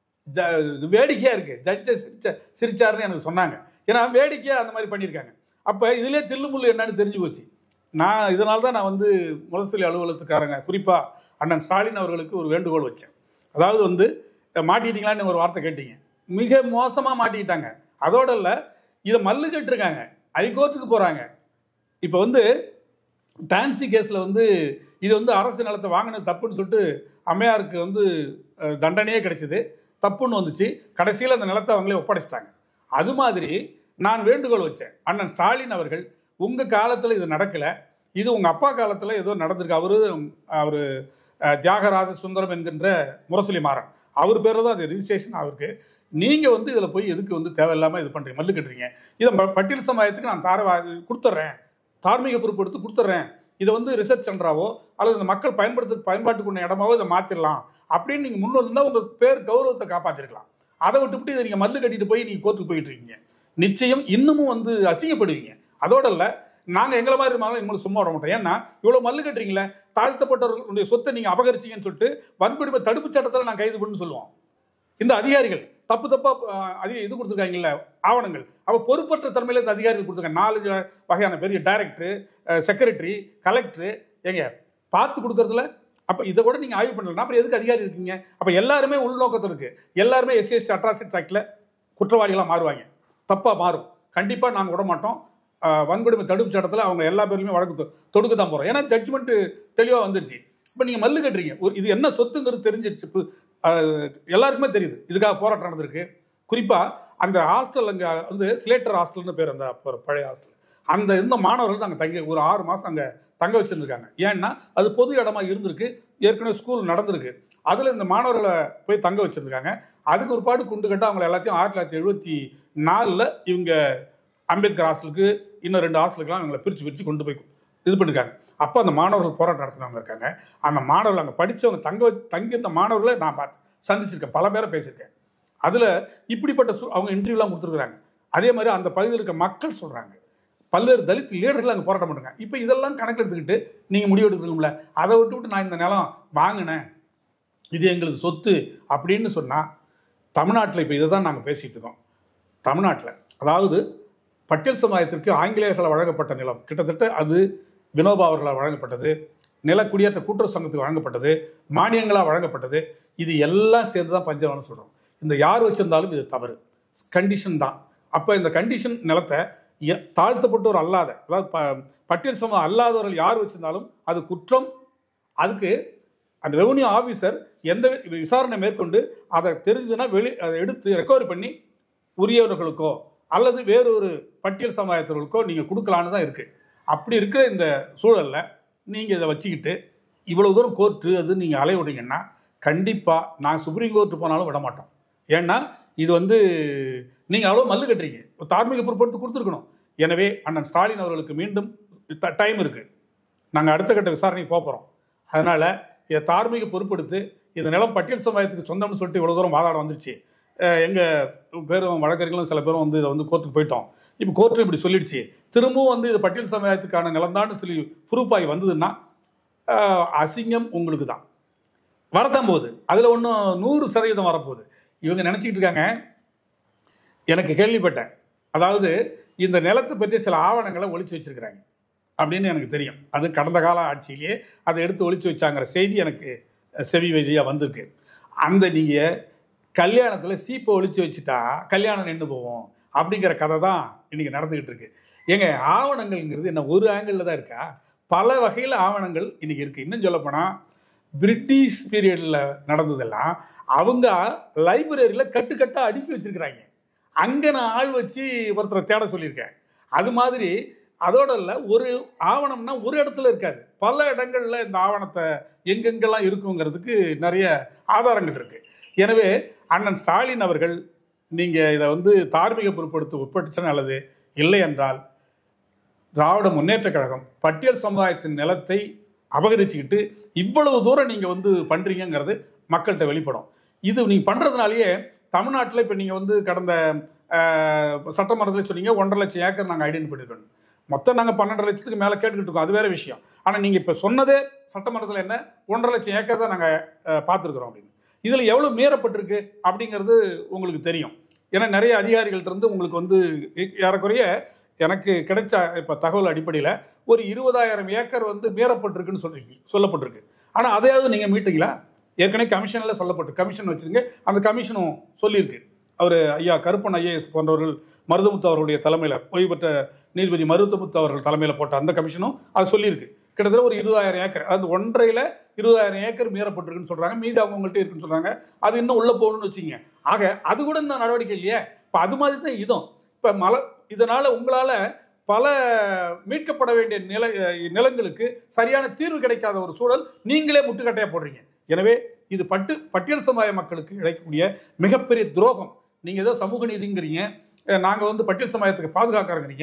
A: ஜ வேடிக்கையாக இருக்கு ஜட்ஜை சிரிச்ச சிரிச்சாருன்னு எனக்கு சொன்னாங்க ஏன்னா வேடிக்கையாக அந்த மாதிரி பண்ணியிருக்காங்க அப்போ இதிலே தில்லுமுள்ளு என்னன்னு தெரிஞ்சு போச்சு நான் இதனால தான் நான் வந்து முரசொலி அலுவலகத்துக்காரங்க குறிப்பாக அண்ணன் ஸ்டாலின் அவர்களுக்கு ஒரு வேண்டுகோள் வச்சேன் அதாவது வந்து மாட்டிக்கிட்டீங்களான்னு ஒரு வார்த்தை கேட்டீங்க மிக மோசமாக மாட்டிக்கிட்டாங்க அதோட இல்லை இதை மல்லு கேட்டிருக்காங்க ஹைகோர்ட்டுக்கு போகிறாங்க இப்போ வந்து டான்சி கேஸில் வந்து இது வந்து அரசு நிலத்தை வாங்கினது தப்புன்னு சொல்லிட்டு அம்மையாருக்கு வந்து அஹ், தண்டனையே கிடைச்சிது தப்புன்னு வந்துச்சு கடைசியில் அந்த நிலத்தை அவங்களே ஒப்படைச்சிட்டாங்க அது மாதிரி நான் வேண்டுகோள் வச்சேன் அண்ணன் ஸ்டாலின் அவர்கள் உங்கள் காலத்தில் இது நடக்கலை இது உங்கள் அப்பா காலத்தில் ஏதோ நடந்திருக்கு அவரு அவர் தியாகராஜ சுந்தரம் என்கின்ற முரசொலி மாறன் அவர் பேரில் தான் அது ரிஜிஸ்ட்ரேஷன் அவருக்கு நீங்கள் வந்து இதில் போய் எதுக்கு வந்து தேவையில்லாமல் இது பண்ணுறீங்க மல்லு கட்டுறீங்க இதை ப- பட்டியல் சமுதாயத்துக்கு நான் தார கொடுத்துட்றேன் தார்மீக பொறுப்பு எடுத்து கொடுத்துட்றேன் இதை வந்து ரிசர்ச் சென்டராவோ அல்லது இந்த மக்கள் பயன்படுத்த பயன்பாட்டுக்குள்ள இடமாவோ இதை மாற்றிடலாம் அப்படின்னு நீங்கள் முன் வந்தால் உங்கள் பேர் கௌரவத்தை காப்பாற்றிருக்கலாம் அதை விட்டுவிட்டு இதை நீங்கள் மல்லு கட்டிட்டு போய் நீங்கள் கோர்ட்டுக்கு போயிட்டு இருக்கீங்க நிச்சயம் இன்னமும் வந்து அசிங்கப்படுவீங்க அதோட இல்லை நாங்கள் எங்களை மாதிரி இருந்தாலும் எங்களுக்கு சும்மா விட மாட்டோம் ஏன்னா இவ்வளோ மல்லு கட்டுறீங்களே தாழ்த்தப்பட்டவர்களுடைய சொத்தை நீங்கள் அபகரிச்சீங்கன்னு சொல்லிட்டு வன்கொடுமை தடுப்பு சட்டத்தில் நான் கைது பண்ணு சொல்லுவோம் இந்த அதிகாரிகள் தப்பு தப்பா அஹ், அதிக இது கொடுத்துருக்காங்கல்ல ஆவணங்கள் அப்போ பொறுப்பற்ற தன்மையில இந்த அதிகாரிகள் கொடுத்துருக்காங்க நாலு ஜ- வகையான பெரிய டைரக்டர் செக்ரட்டரி கலெக்டர் ஏங்க பார்த்து கொடுக்கறதுல அப்போ இதை கூட நீங்கள் ஆய்வு பண்ணலாம் அப்புறம் எதுக்கு அதிகாரி இருக்கீங்க அப்போ எல்லாருமே உள்நோக்கத்தில் இருக்கு எல்லாருமே எஸ்சிஎஸ்டி அட்ராசிட்டி ஆக்டில் குற்றவாளிகளாக மாறுவாங்க தப்பாக மாறும் கண்டிப்பாக நாங்கள் விட மாட்டோம் அஹ், வன்கொடுமை தடுப்பு சட்டத்தில் அவங்க எல்லா பேருமே வழக்கு தொ- தொடுக்க தான் போகிறோம் ஏன்னா ஜட்ஜ்மெண்ட் தெளிவாக வந்துருச்சு இப்போ நீங்கள் மல்லு கட்டுறீங்க ஒரு இது என்ன சொத்துங்கிறது தெரிஞ்சிருச்சு இப்போ, அஹ், எல்லாருக்குமே தெரியுது இதுக்காக போராட்டம் நடந்திருக்கு குறிப்பாக அந்த ஹாஸ்டல் அங்கே வந்து ஸ்லேட்டர் ஹாஸ்டல்னு பேர் அந்த ப- பழைய ஹாஸ்டல் அந்த இருந்த மாணவர்கள் அங்கே தங்கி ஒரு ஆறு மாதம் அங்கே தங்க வச்சுருந்துருக்காங்க ஏன்னா அது பொது இடமா இருந்திருக்கு ஏற்கனவே ஸ்கூல் நடந்திருக்கு அதில் இந்த மாணவர்களை போய் தங்க வச்சுருந்துருக்காங்க அதுக்கு ஒரு பாடு குண்டு கட்ட அவங்க எல்லாத்தையும் ஆயிரத்தி தொள்ளாயிரத்தி எழுபத்தி நாலில் இவங்க அம்பேத்கர் ஹாஸ்டலுக்கு இன்னும் ரெண்டு ஹாஸ்டலுக்குலாம் இவங்களை பிரித்து பிரித்து கொண்டு போய் இது பண்ணிருக்காங்க அப்போ அந்த மாணவர்கள் போராட்டம் நடத்துனவங்க இருக்காங்க அந்த மாணவர்கள் அங்கே படித்தவங்க தங்க வ- தங்கியிருந்த மாணவர்களை நான் பார்த்து சந்திச்சிருக்கேன் பல பேரை பேசியிருக்கேன் அதில் இப்படிப்பட்ட சூ அவங்க இன்டர்வியூலாம் கொடுத்துருக்குறாங்க அதே மாதிரி அந்த பகுதியில் இருக்க மக்கள் சொல்கிறாங்க பல்வேறு தலித் லீடர்கள் அங்கே போராட்டம் பண்ணுறாங்க இப்போ இதெல்லாம் கணக்கில் எடுத்துக்கிட்டு நீங்கள் முடிவு எடுத்துக்கணும்ல அதை விட்டு விட்டு நான் இந்த நிலம் வாங்கினேன் இது எங்களுக்கு சொத்து அப்படின்னு சொன்னால் தமிழ்நாட்டில் இப்போ இதை தான் நாங்கள் பேசிகிட்டு இருக்கோம் தமிழ்நாட்டில் அதாவது பட்டியல் சமுதாயத்திற்கு ஆங்கிலேயர்களால் வழங்கப்பட்ட நிலம் கிட்டத்தட்ட அது வினோபா அவர்களால் வழங்கப்பட்டது நில குடியேற்ற கூட்டுறவு சங்கத்துக்கு வழங்கப்பட்டது மானியங்களாக வழங்கப்பட்டது இது எல்லாம் சேர்ந்து தான் பஞ்சவனம் சொல்கிறோம் இந்த யார் வச்சிருந்தாலும் இது தவறு கண்டிஷன் தான் அப்போ இந்த கண்டிஷன் நிலத்தை எ- தாழ்த்தப்பட்டோர் அல்லாத அதாவது ப பட்டியல் சமூகம் அல்லாதவர்கள் யார் வச்சிருந்தாலும் அது குற்றம் அதுக்கு அந்த ரெவன்யூ ஆஃபீஸர் எந்த வி- விசாரணை மேற்கொண்டு அதை தெரிஞ்சுன்னா வெளி அதை எடுத்து ரெக்கவரி பண்ணி உரியவர்களுக்கோ அல்லது வேறொரு பட்டியல் சமுதாயத்தினர்களுக்கோ நீங்கள் கொடுக்கலான்னு தான் இருக்குது அப்படி இருக்கிற இந்த சூழலில் நீங்கள் இதை வச்சுக்கிட்டு இவ்வளவு தூரம் கோர்ட்டு அது நீங்கள் அலைய விடுறீங்கன்னா கண்டிப்பாக நான் சுப்ரீம் கோர்ட்டு போனாலும் விட மாட்டோம் ஏன்னா இது வந்து நீங்கள் அவ்வளோ மல்லு கட்டுறீங்க ஒரு தார்மீக பொறுப்படுத்தி கொடுத்துருக்கணும் எனவே அண்ணன் ஸ்டாலின் அவர்களுக்கு மீண்டும் டைம் இருக்குது நாங்கள் அடுத்த கட்ட விசாரணைக்கு போக போகிறோம் அதனால் இதை தார்மீக பொறுப்பெடுத்து இந்த நிலம் பட்டியல் சமுதாயத்துக்கு சொந்தம்னு சொல்லிட்டு இவ்வளோ தூரம் வாதாட வந்துருச்சு எங்கள் பேரும் வழக்கறிஞர்களும் சில பேரும் வந்து இதை வந்து கோர்ட்டுக்கு போயிட்டோம் இப்போ கோர்ட்டு இப்படி சொல்லிடுச்சு திரும்பவும் வந்து இது பட்டியல் சமுதாயத்துக்கான நிலம்தான்னு சொல்லி ப்ரூஃப் ஆகி வந்ததுன்னா அஹ், அசிங்கம் உங்களுக்கு தான் வரத்தான் போகுது அதில் ஒன்றும் நூறு சதவீதம் வரப்போகுது இவங்க நினச்சிக்கிட்டு இருக்காங்க எனக்கு கேள்விப்பட்டேன் அதாவது இந்த நிலத்தை பற்றி சில ஆவணங்களை ஒளிச்சு வச்சிருக்கிறாங்க அப்படின்னு எனக்கு தெரியும் அது கடந்த கால ஆட்சியிலேயே அதை எடுத்து ஒளிச்சு வச்சாங்கிற செய்தி எனக்கு அஹ், செவி வழியாக வந்திருக்கு அந்த நீங்கள் கல்யாணத்தில் சீப்பை ஒளிச்சு வச்சுட்டா கல்யாணம் நின்று போவோம் அப்படிங்கிற கதை தான் இன்னைக்கு நடந்துகிட்டு இருக்கு ஏங்க ஆவணங்கள்ங்கிறது என்ன ஒரு ஆங்கிளில் தான் இருக்கா பல வகையில் ஆவணங்கள் இன்னைக்கு இருக்கு இன்னும் சொல்லப்போனால் பிரிட்டிஷ் பீரியடில் நடந்ததெல்லாம் அவங்க லைப்ரரியில் கட்டுக்கட்டாக அடுக்கி வச்சிருக்கிறாங்க அங்கே நான் ஆள் வச்சு ஒருத்தரை தேட சொல்லியிருக்கேன் அது மாதிரி அதோட இல்லை ஒரு ஆவணம்னா ஒரு இடத்துல இருக்காது பல இடங்கள்ல இந்த ஆவணத்தை எங்கெங்கெல்லாம் இருக்குங்கிறதுக்கு நிறைய ஆதாரங்கள் இருக்கு எனவே அண்ணன் ஸ்டாலின் அவர்கள் நீங்கள் இதை வந்து தார்மீக பொறுப்படுத்த உட்பட்டுச்சா நல்லது இல்லை என்றால் திராவிட முன்னேற்றக் கழகம் பட்டியல் சமுதாயத்தின் நிலத்தை அபகரிச்சுக்கிட்டு இவ்வளவு தூரம் நீங்கள் வந்து பண்ணுறீங்கிறது மக்கள்கிட்ட வெளிப்படும் இது நீங்கள் பண்ணுறதுனாலேயே தமிழ்நாட்டில் இப்போ நீங்கள் வந்து கடந்த அஹ், சட்டமன்றத்தில் சொன்னீங்க ஒன்றரை லட்சம் ஏக்கர் நாங்கள் ஐடென்டி பண்ணியிருக்கோம் மொத்தம் நாங்கள் பன்னெண்டு லட்சத்துக்கு மேலே கேட்டுக்கிட்டு இருக்கோம் அது வேற விஷயம் ஆனால் நீங்கள் இப்போ சொன்னதே சட்டமன்றத்தில் என்ன ஒன்றரை லட்சம் ஏக்கர் தான் நாங்கள் பார்த்துருக்குறோம் அப்படின்னு இதில் எவ்வளோ மீறப்பட்டிருக்கு அப்படிங்கிறது உங்களுக்கு தெரியும் ஏன்னா நிறைய அதிகாரிகள்ட்ட இருந்து உங்களுக்கு வந்து ஏ- ஏறக்குறைய எனக்கு கிடைச்ச இப்போ தகவல் அடிப்படையில் ஒரு இருபதாயிரம் ஏக்கர் வந்து மீறப்பட்டிருக்குன்னு சொல்றீங்க சொல்லப்பட்டிருக்கு ஆனால் அதையாவது நீங்கள் மீட்டீங்களா ஏற்கனவே கமிஷனில் சொல்லப்பட்டு கமிஷன் வச்சுருங்க அந்த கமிஷனும் சொல்லியிருக்கு அவர் ஐயா கருப்பன் ஐஏஎஸ் போன்றவர்கள் மருதமுத்து அவர்களுடைய தலைமையில் ஓய்வு பெற்ற நீதிபதி மருதமுத்து அவர்கள் தலைமையில் போட்ட அந்த கமிஷனும் அது சொல்லியிருக்கு கிட்டத்தட்ட ஒரு இருபதாயிரம் ஏக்கர் அது ஒன்றையில் இருபதாயிரம் ஏக்கர் மீறப்பட்டிருக்குன்னு சொல்கிறாங்க மீதி அவங்கள்ட்ட இருக்குன்னு சொல்கிறாங்க அது இன்னும் உள்ளே போகணும்னு வச்சுங்க ஆக அது கூட இந்த நடவடிக்கை இல்லையே இப்போ அது மாதிரி தான் இதுவும் இப்போ மலை இதனால் உங்களால் பல மீட்கப்பட வேண்டிய நில நிலங்களுக்கு சரியான தீர்வு கிடைக்காத ஒரு சூழல் நீங்களே முட்டுக்கட்டையாக போடுறீங்க எனவே இது பட்டு பட்டியல் சமுதாய மக்களுக்கு கிடைக்கக்கூடிய மிகப்பெரிய துரோகம் நீங்கள் ஏதோ சமூக நீதிங்கிறீங்க நாங்கள் வந்து பட்டியல் சமுதாயத்துக்கு பாதுகாக்கிறோங்கிறீங்க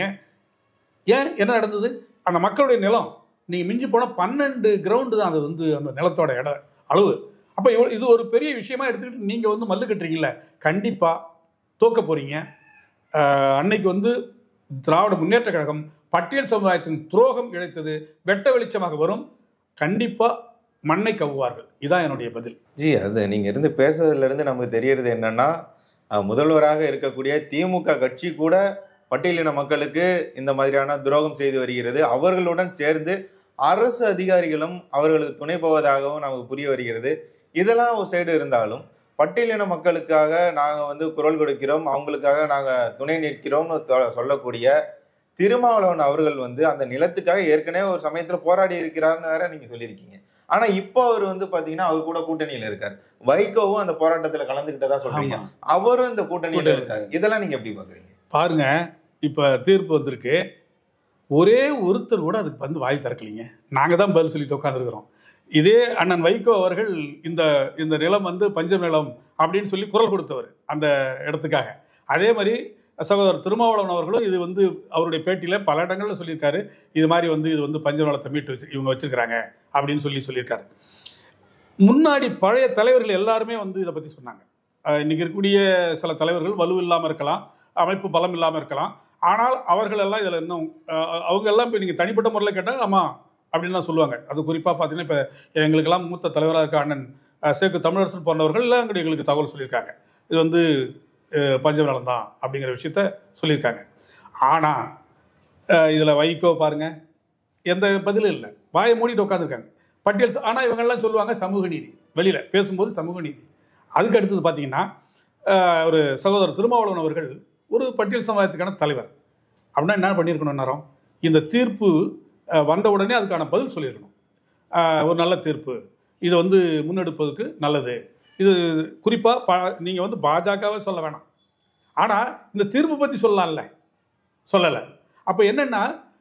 A: ஏன் என்ன நடந்தது அந்த மக்களுடைய நிலம் நீங்கள் மிஞ்சி போனால் பன்னெண்டு கிரவுண்டு தான் அது வந்து அந்த நிலத்தோட இட அளவு அப்போ இவ்வளோ இது ஒரு பெரிய விஷயமா எடுத்துக்கிட்டு நீங்கள் வந்து மல்லு கட்டுறீங்களே கண்டிப்பாக தோக்க போகிறீங்க அன்னைக்கு வந்து திராவிட முன்னேற்ற கழகம் பட்டியல் சமுதாயத்தின் துரோகம் இழைத்தது வெட்ட வெளிச்சமாக வரும் கண்டிப்பாக மண்ணை கவ்வுவார்கள் இதான் என்னுடைய பதில்
B: ஜி அது நீங்க இருந்து பேசுறதுல இருந்து நமக்கு தெரியறது என்னன்னா அஹ், முதல்வராக இருக்கக்கூடிய திமுக கட்சி கூட பட்டியலின மக்களுக்கு இந்த மாதிரியான துரோகம் செய்து வருகிறது அவர்களுடன் சேர்ந்து அரசு அதிகாரிகளும் அவர்களுக்கு துணை போவதாகவும் நமக்கு புரிய வருகிறது இதெல்லாம் ஒரு சைடு இருந்தாலும் பட்டியலின மக்களுக்காக நாங்கள் வந்து குரல் கொடுக்கிறோம் அவங்களுக்காக நாங்கள் துணை நிற்கிறோம்னு தொ- சொல்லக்கூடிய திருமாவளவன் அவர்கள் வந்து அந்த நிலத்துக்காக ஏற்கனவே ஒரு சமயத்தில் போராடி இருக்கிறார்னு வேற நீங்க சொல்லியிருக்கீங்க ஆனா இப்போ அவர் வந்து பாத்தீங்கன்னா அவர் கூட கூட்டணியில இருக்காரு வைகோவும் அந்த போராட்டத்துல கலந்துகிட்டதா சொல்றீங்க
A: ஆமா.
B: அவரும் இந்த கூட்டணியில
A: கூட்டணியில
B: இருக்காரு இதெல்லாம் நீங்க எப்படி பாக்குறீங்க
A: பாருங்க இப்போ தீர்ப்பு வந்திருக்கு ஒரே ஒருத்தர் கூட அதுக்கு வந்து வாய் திறக்கலைங்க நாங்கள் தான் பதில் சொல்லிட்டு உட்காந்துருக்கிறோம் இதே அண்ணன் வைகோ அவர்கள் இந்த இந்த நிலம் வந்து பஞ்ச நிலம் அப்படின்னு சொல்லி குரல் கொடுத்தவர் அந்த இடத்துக்காக அதே மாதிரி சகோதரர் திருமாவளவன் அவர்களும் இது வந்து அவருடைய பேட்டியில் பல இடங்களில் சொல்லியிருக்காரு இது மாதிரி வந்து இது வந்து பஞ்சநலத்தை மீட்டு வச்சு இவங்க வச்சிருக்கிறாங்க அப்படின்னு சொல்லி சொல்லியிருக்காரு முன்னாடி பழைய தலைவர்கள் எல்லாருமே வந்து இதை பற்றி சொன்னாங்க அஹ் இன்னைக்கு இருக்கக்கூடிய சில தலைவர்கள் வலு இல்லாமல் இருக்கலாம் அமைப்பு பலம் இல்லாமல் இருக்கலாம் ஆனால் அவர்கள் எல்லாம் இதில் இன்னும் அஹ் அவங்க எல்லாம் இப்போ நீங்கள் தனிப்பட்ட முறையில் கேட்டால் ஆமாம் அப்படின்னு தான் சொல்லுவாங்க அது குறிப்பாக பார்த்தீங்கன்னா இப்போ எங்களுக்கெல்லாம் மூத்த தலைவராக இருக்க அண்ணன் அஹ் சேக்கு தமிழரசன் போன்றவர்கள் எல்லாம் எங்களுக்கு எங்களுக்கு தகவல் சொல்லியிருக்காங்க இது வந்து அஹ் பஞ்சநலம் தான் அப்படிங்கிற விஷயத்த சொல்லியிருக்காங்க ஆனால் இதில் வைகோ பாருங்க எந்த பதிலும் இல்லை வாயை மூடிட்டு உட்காந்துருக்காங்க பட்டியல் ச- ஆனா இவங்கெல்லாம் சொல்லுவாங்க சமூக நீதி வெளியில பேசும்போது சமூக நீதி அதுக்கு அடுத்தது பார்த்தீங்கன்னா அஹ், ஒரு சகோதரர் திருமாவளவன் அவர்கள் ஒரு பட்டியல் சமுதாயத்துக்கான தலைவர் அப்படின்னா என்ன பண்ணியிருக்கணும் நேரம் இந்த தீர்ப்பு அஹ், வந்த உடனே அதுக்கான பதில் சொல்லியிருக்கணும் அஹ், ஒரு நல்ல தீர்ப்பு இது வந்து முன்னெடுப்பதற்கு நல்லது இது குறிப்பாக பா நீங்கள் வந்து பாஜகவே சொல்ல வேணாம் ஆனால் இந்த தீர்ப்பு பற்றி சொல்லலாம்ல சொல்லலை அப்போ என்னன்னா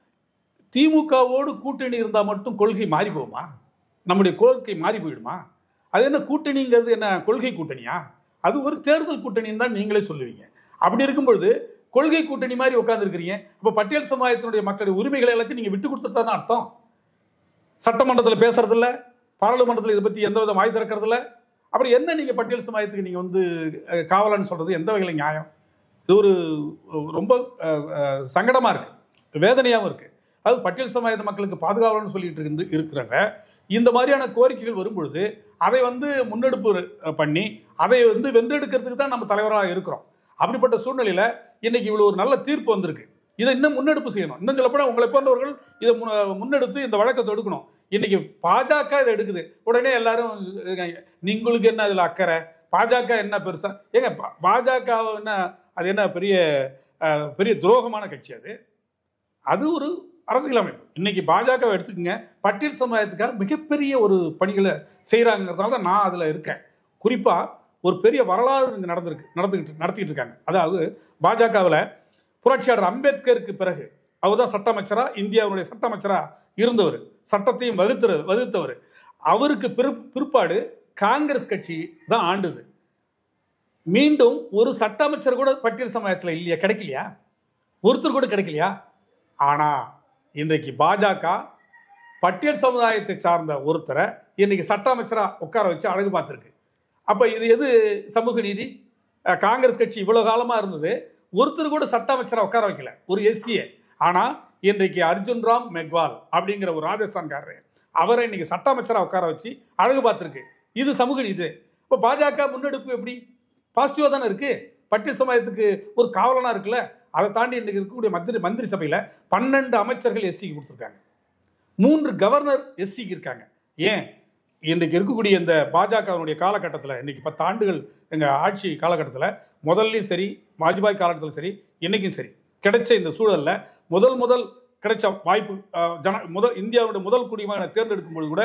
A: திமுகவோடு கூட்டணி இருந்தால் மட்டும் கொள்கை மாறி போகுமா நம்முடைய கொள்கை மாறி போயிடுமா அது என்ன கூட்டணிங்கிறது என்ன கொள்கை கூட்டணியா அது ஒரு தேர்தல் கூட்டணின்னு தான் நீங்களே சொல்லுவீங்க அப்படி இருக்கும் பொழுது கொள்கை கூட்டணி மாதிரி உட்காந்துருக்கிறீங்க அப்போ பட்டியல் சமுதாயத்தினுடைய மக்களுடைய உரிமைகளை எல்லாத்தையும் நீங்கள் விட்டு கொடுத்தது அர்த்தம் சட்டமன்றத்தில் பேசுறதில்ல பாராளுமன்றத்தில் இதை பற்றி எந்த விதம் வாய் திறக்கறதில்ல அப்புறம் என்ன நீங்கள் பட்டியல் சமுதாயத்துக்கு நீங்கள் வந்து அஹ், காவலன்னு சொல்கிறது எந்த வகையில் நியாயம் இது ஒரு அஹ், ரொம்ப சங்கடமாக இருக்குது வேதனையாகவும் இருக்குது அது பட்டியல் சமுதாய மக்களுக்கு பாதுகாவலன்னு சொல்லிட்டு இருந்து இருக்கிறாங்க இந்த மாதிரியான கோரிக்கைகள் வரும்பொழுது அதை வந்து முன்னெடுப்பு அஹ், பண்ணி அதை வந்து வென்றெடுக்கிறதுக்கு தான் நம்ம தலைவராக இருக்கிறோம் அப்படிப்பட்ட சூழ்நிலையில் இன்னைக்கு இவ்வளோ ஒரு நல்ல தீர்ப்பு வந்திருக்கு இதை இன்னும் முன்னெடுப்பு செய்யணும் இன்னும் சொல்லப்போனால் உங்களை போன்றவர்கள் இதை மு- முன்னெடுத்து இந்த வழக்கத்தை எடுக்கணும் இன்னைக்கு பாஜக இதை எடுக்குது உடனே எல்லாரும் அஹ், உங்களுக்கு என்ன அதில் அக்கறை பாஜக என்ன பெருசா ஏங்க பா- பாஜக என்ன அது என்ன பெரிய அஹ், பெரிய துரோகமான கட்சி அது அது ஒரு அரசியல் அமைப்பு இன்னைக்கு பாஜகவை எடுத்துக்கங்க பட்டியல் சமுதாயத்துக்காக மிகப்பெரிய ஒரு பணிகளை செய்கிறாங்கிறதுனால தான் நான் அதில் இருக்கேன் குறிப்பாக ஒரு பெரிய வரலாறு இங்கே நடந்திருக்கு நடந்துக்கிட்டு நடத்திக்கிட்டு இருக்காங்க அதாவது பாஜகவில் புரட்சியாளர் அம்பேத்கருக்கு பிறகு அவர் தான் சட்ட அமைச்சராக இந்தியாவுடைய சட்ட அமைச்சராக இருந்தவர் சட்டத்தையும் வகுத்துற வகுத்தவர் அவருக்கு பிற பிற்பாடு காங்கிரஸ் கட்சி தான் ஆண்டுது மீண்டும் ஒரு சட்ட அமைச்சர் கூட பட்டியல் சமுதாயத்தில் இல்லையா கிடைக்கலையா ஒருத்தர் கூட கிடைக்கலையா ஆனா இன்றைக்கு பாஜக பட்டியல் சமுதாயத்தை சார்ந்த ஒருத்தரை இன்னைக்கு சட்ட அமைச்சரா உட்கார வச்சு அழகு பார்த்துருக்கு அப்ப இது எது சமூக நீதி அஹ் காங்கிரஸ் கட்சி இவ்வளவு காலமா இருந்தது ஒருத்தர் கூட சட்ட அமைச்சரா உட்கார வைக்கல ஒரு எஸ்சியை ஆனா இன்றைக்கு அர்ஜுன் ராம் மெக்வால் அப்படிங்கிற ஒரு ராஜஸ்தான்காரரு அவரை இன்னைக்கு சட்ட அமைச்சரா உட்கார வச்சு அழகு பார்த்துருக்கு இது சமூக நீதி இப்போ பாஜக முன்னெடுப்பு எப்படி பாசிட்டிவா தானே இருக்கு பட்டியல் சமுதாயத்துக்கு ஒரு காவலனா இருக்குல்ல அதை தாண்டி இன்னைக்கு இருக்கக்கூடிய மந்திரி மந்திரி சபையில பன்னெண்டு அமைச்சர்கள் எஸ்சிக்கு கொடுத்துருக்காங்க மூன்று கவர்னர் எஸ்சிக்கு இருக்காங்க ஏன் இன்றைக்கு இருக்கக்கூடிய இந்த பாஜகவினுடைய காலகட்டத்தில் இன்னைக்கு பத்து ஆண்டுகள் எங்கள் ஆட்சி காலகட்டத்தில் முதல்லையும் சரி வாஜ்பாய் காலகட்டத்தில் சரி இன்னைக்கும் சரி கிடைச்ச இந்த சூழல்ல முதல் முதல் கிடைச்ச வாய்ப்பு அஹ், ஜன முதல் இந்தியாவுடைய முதல் குடிமகனை தேர்ந்தெடுக்கும் பொழுது கூட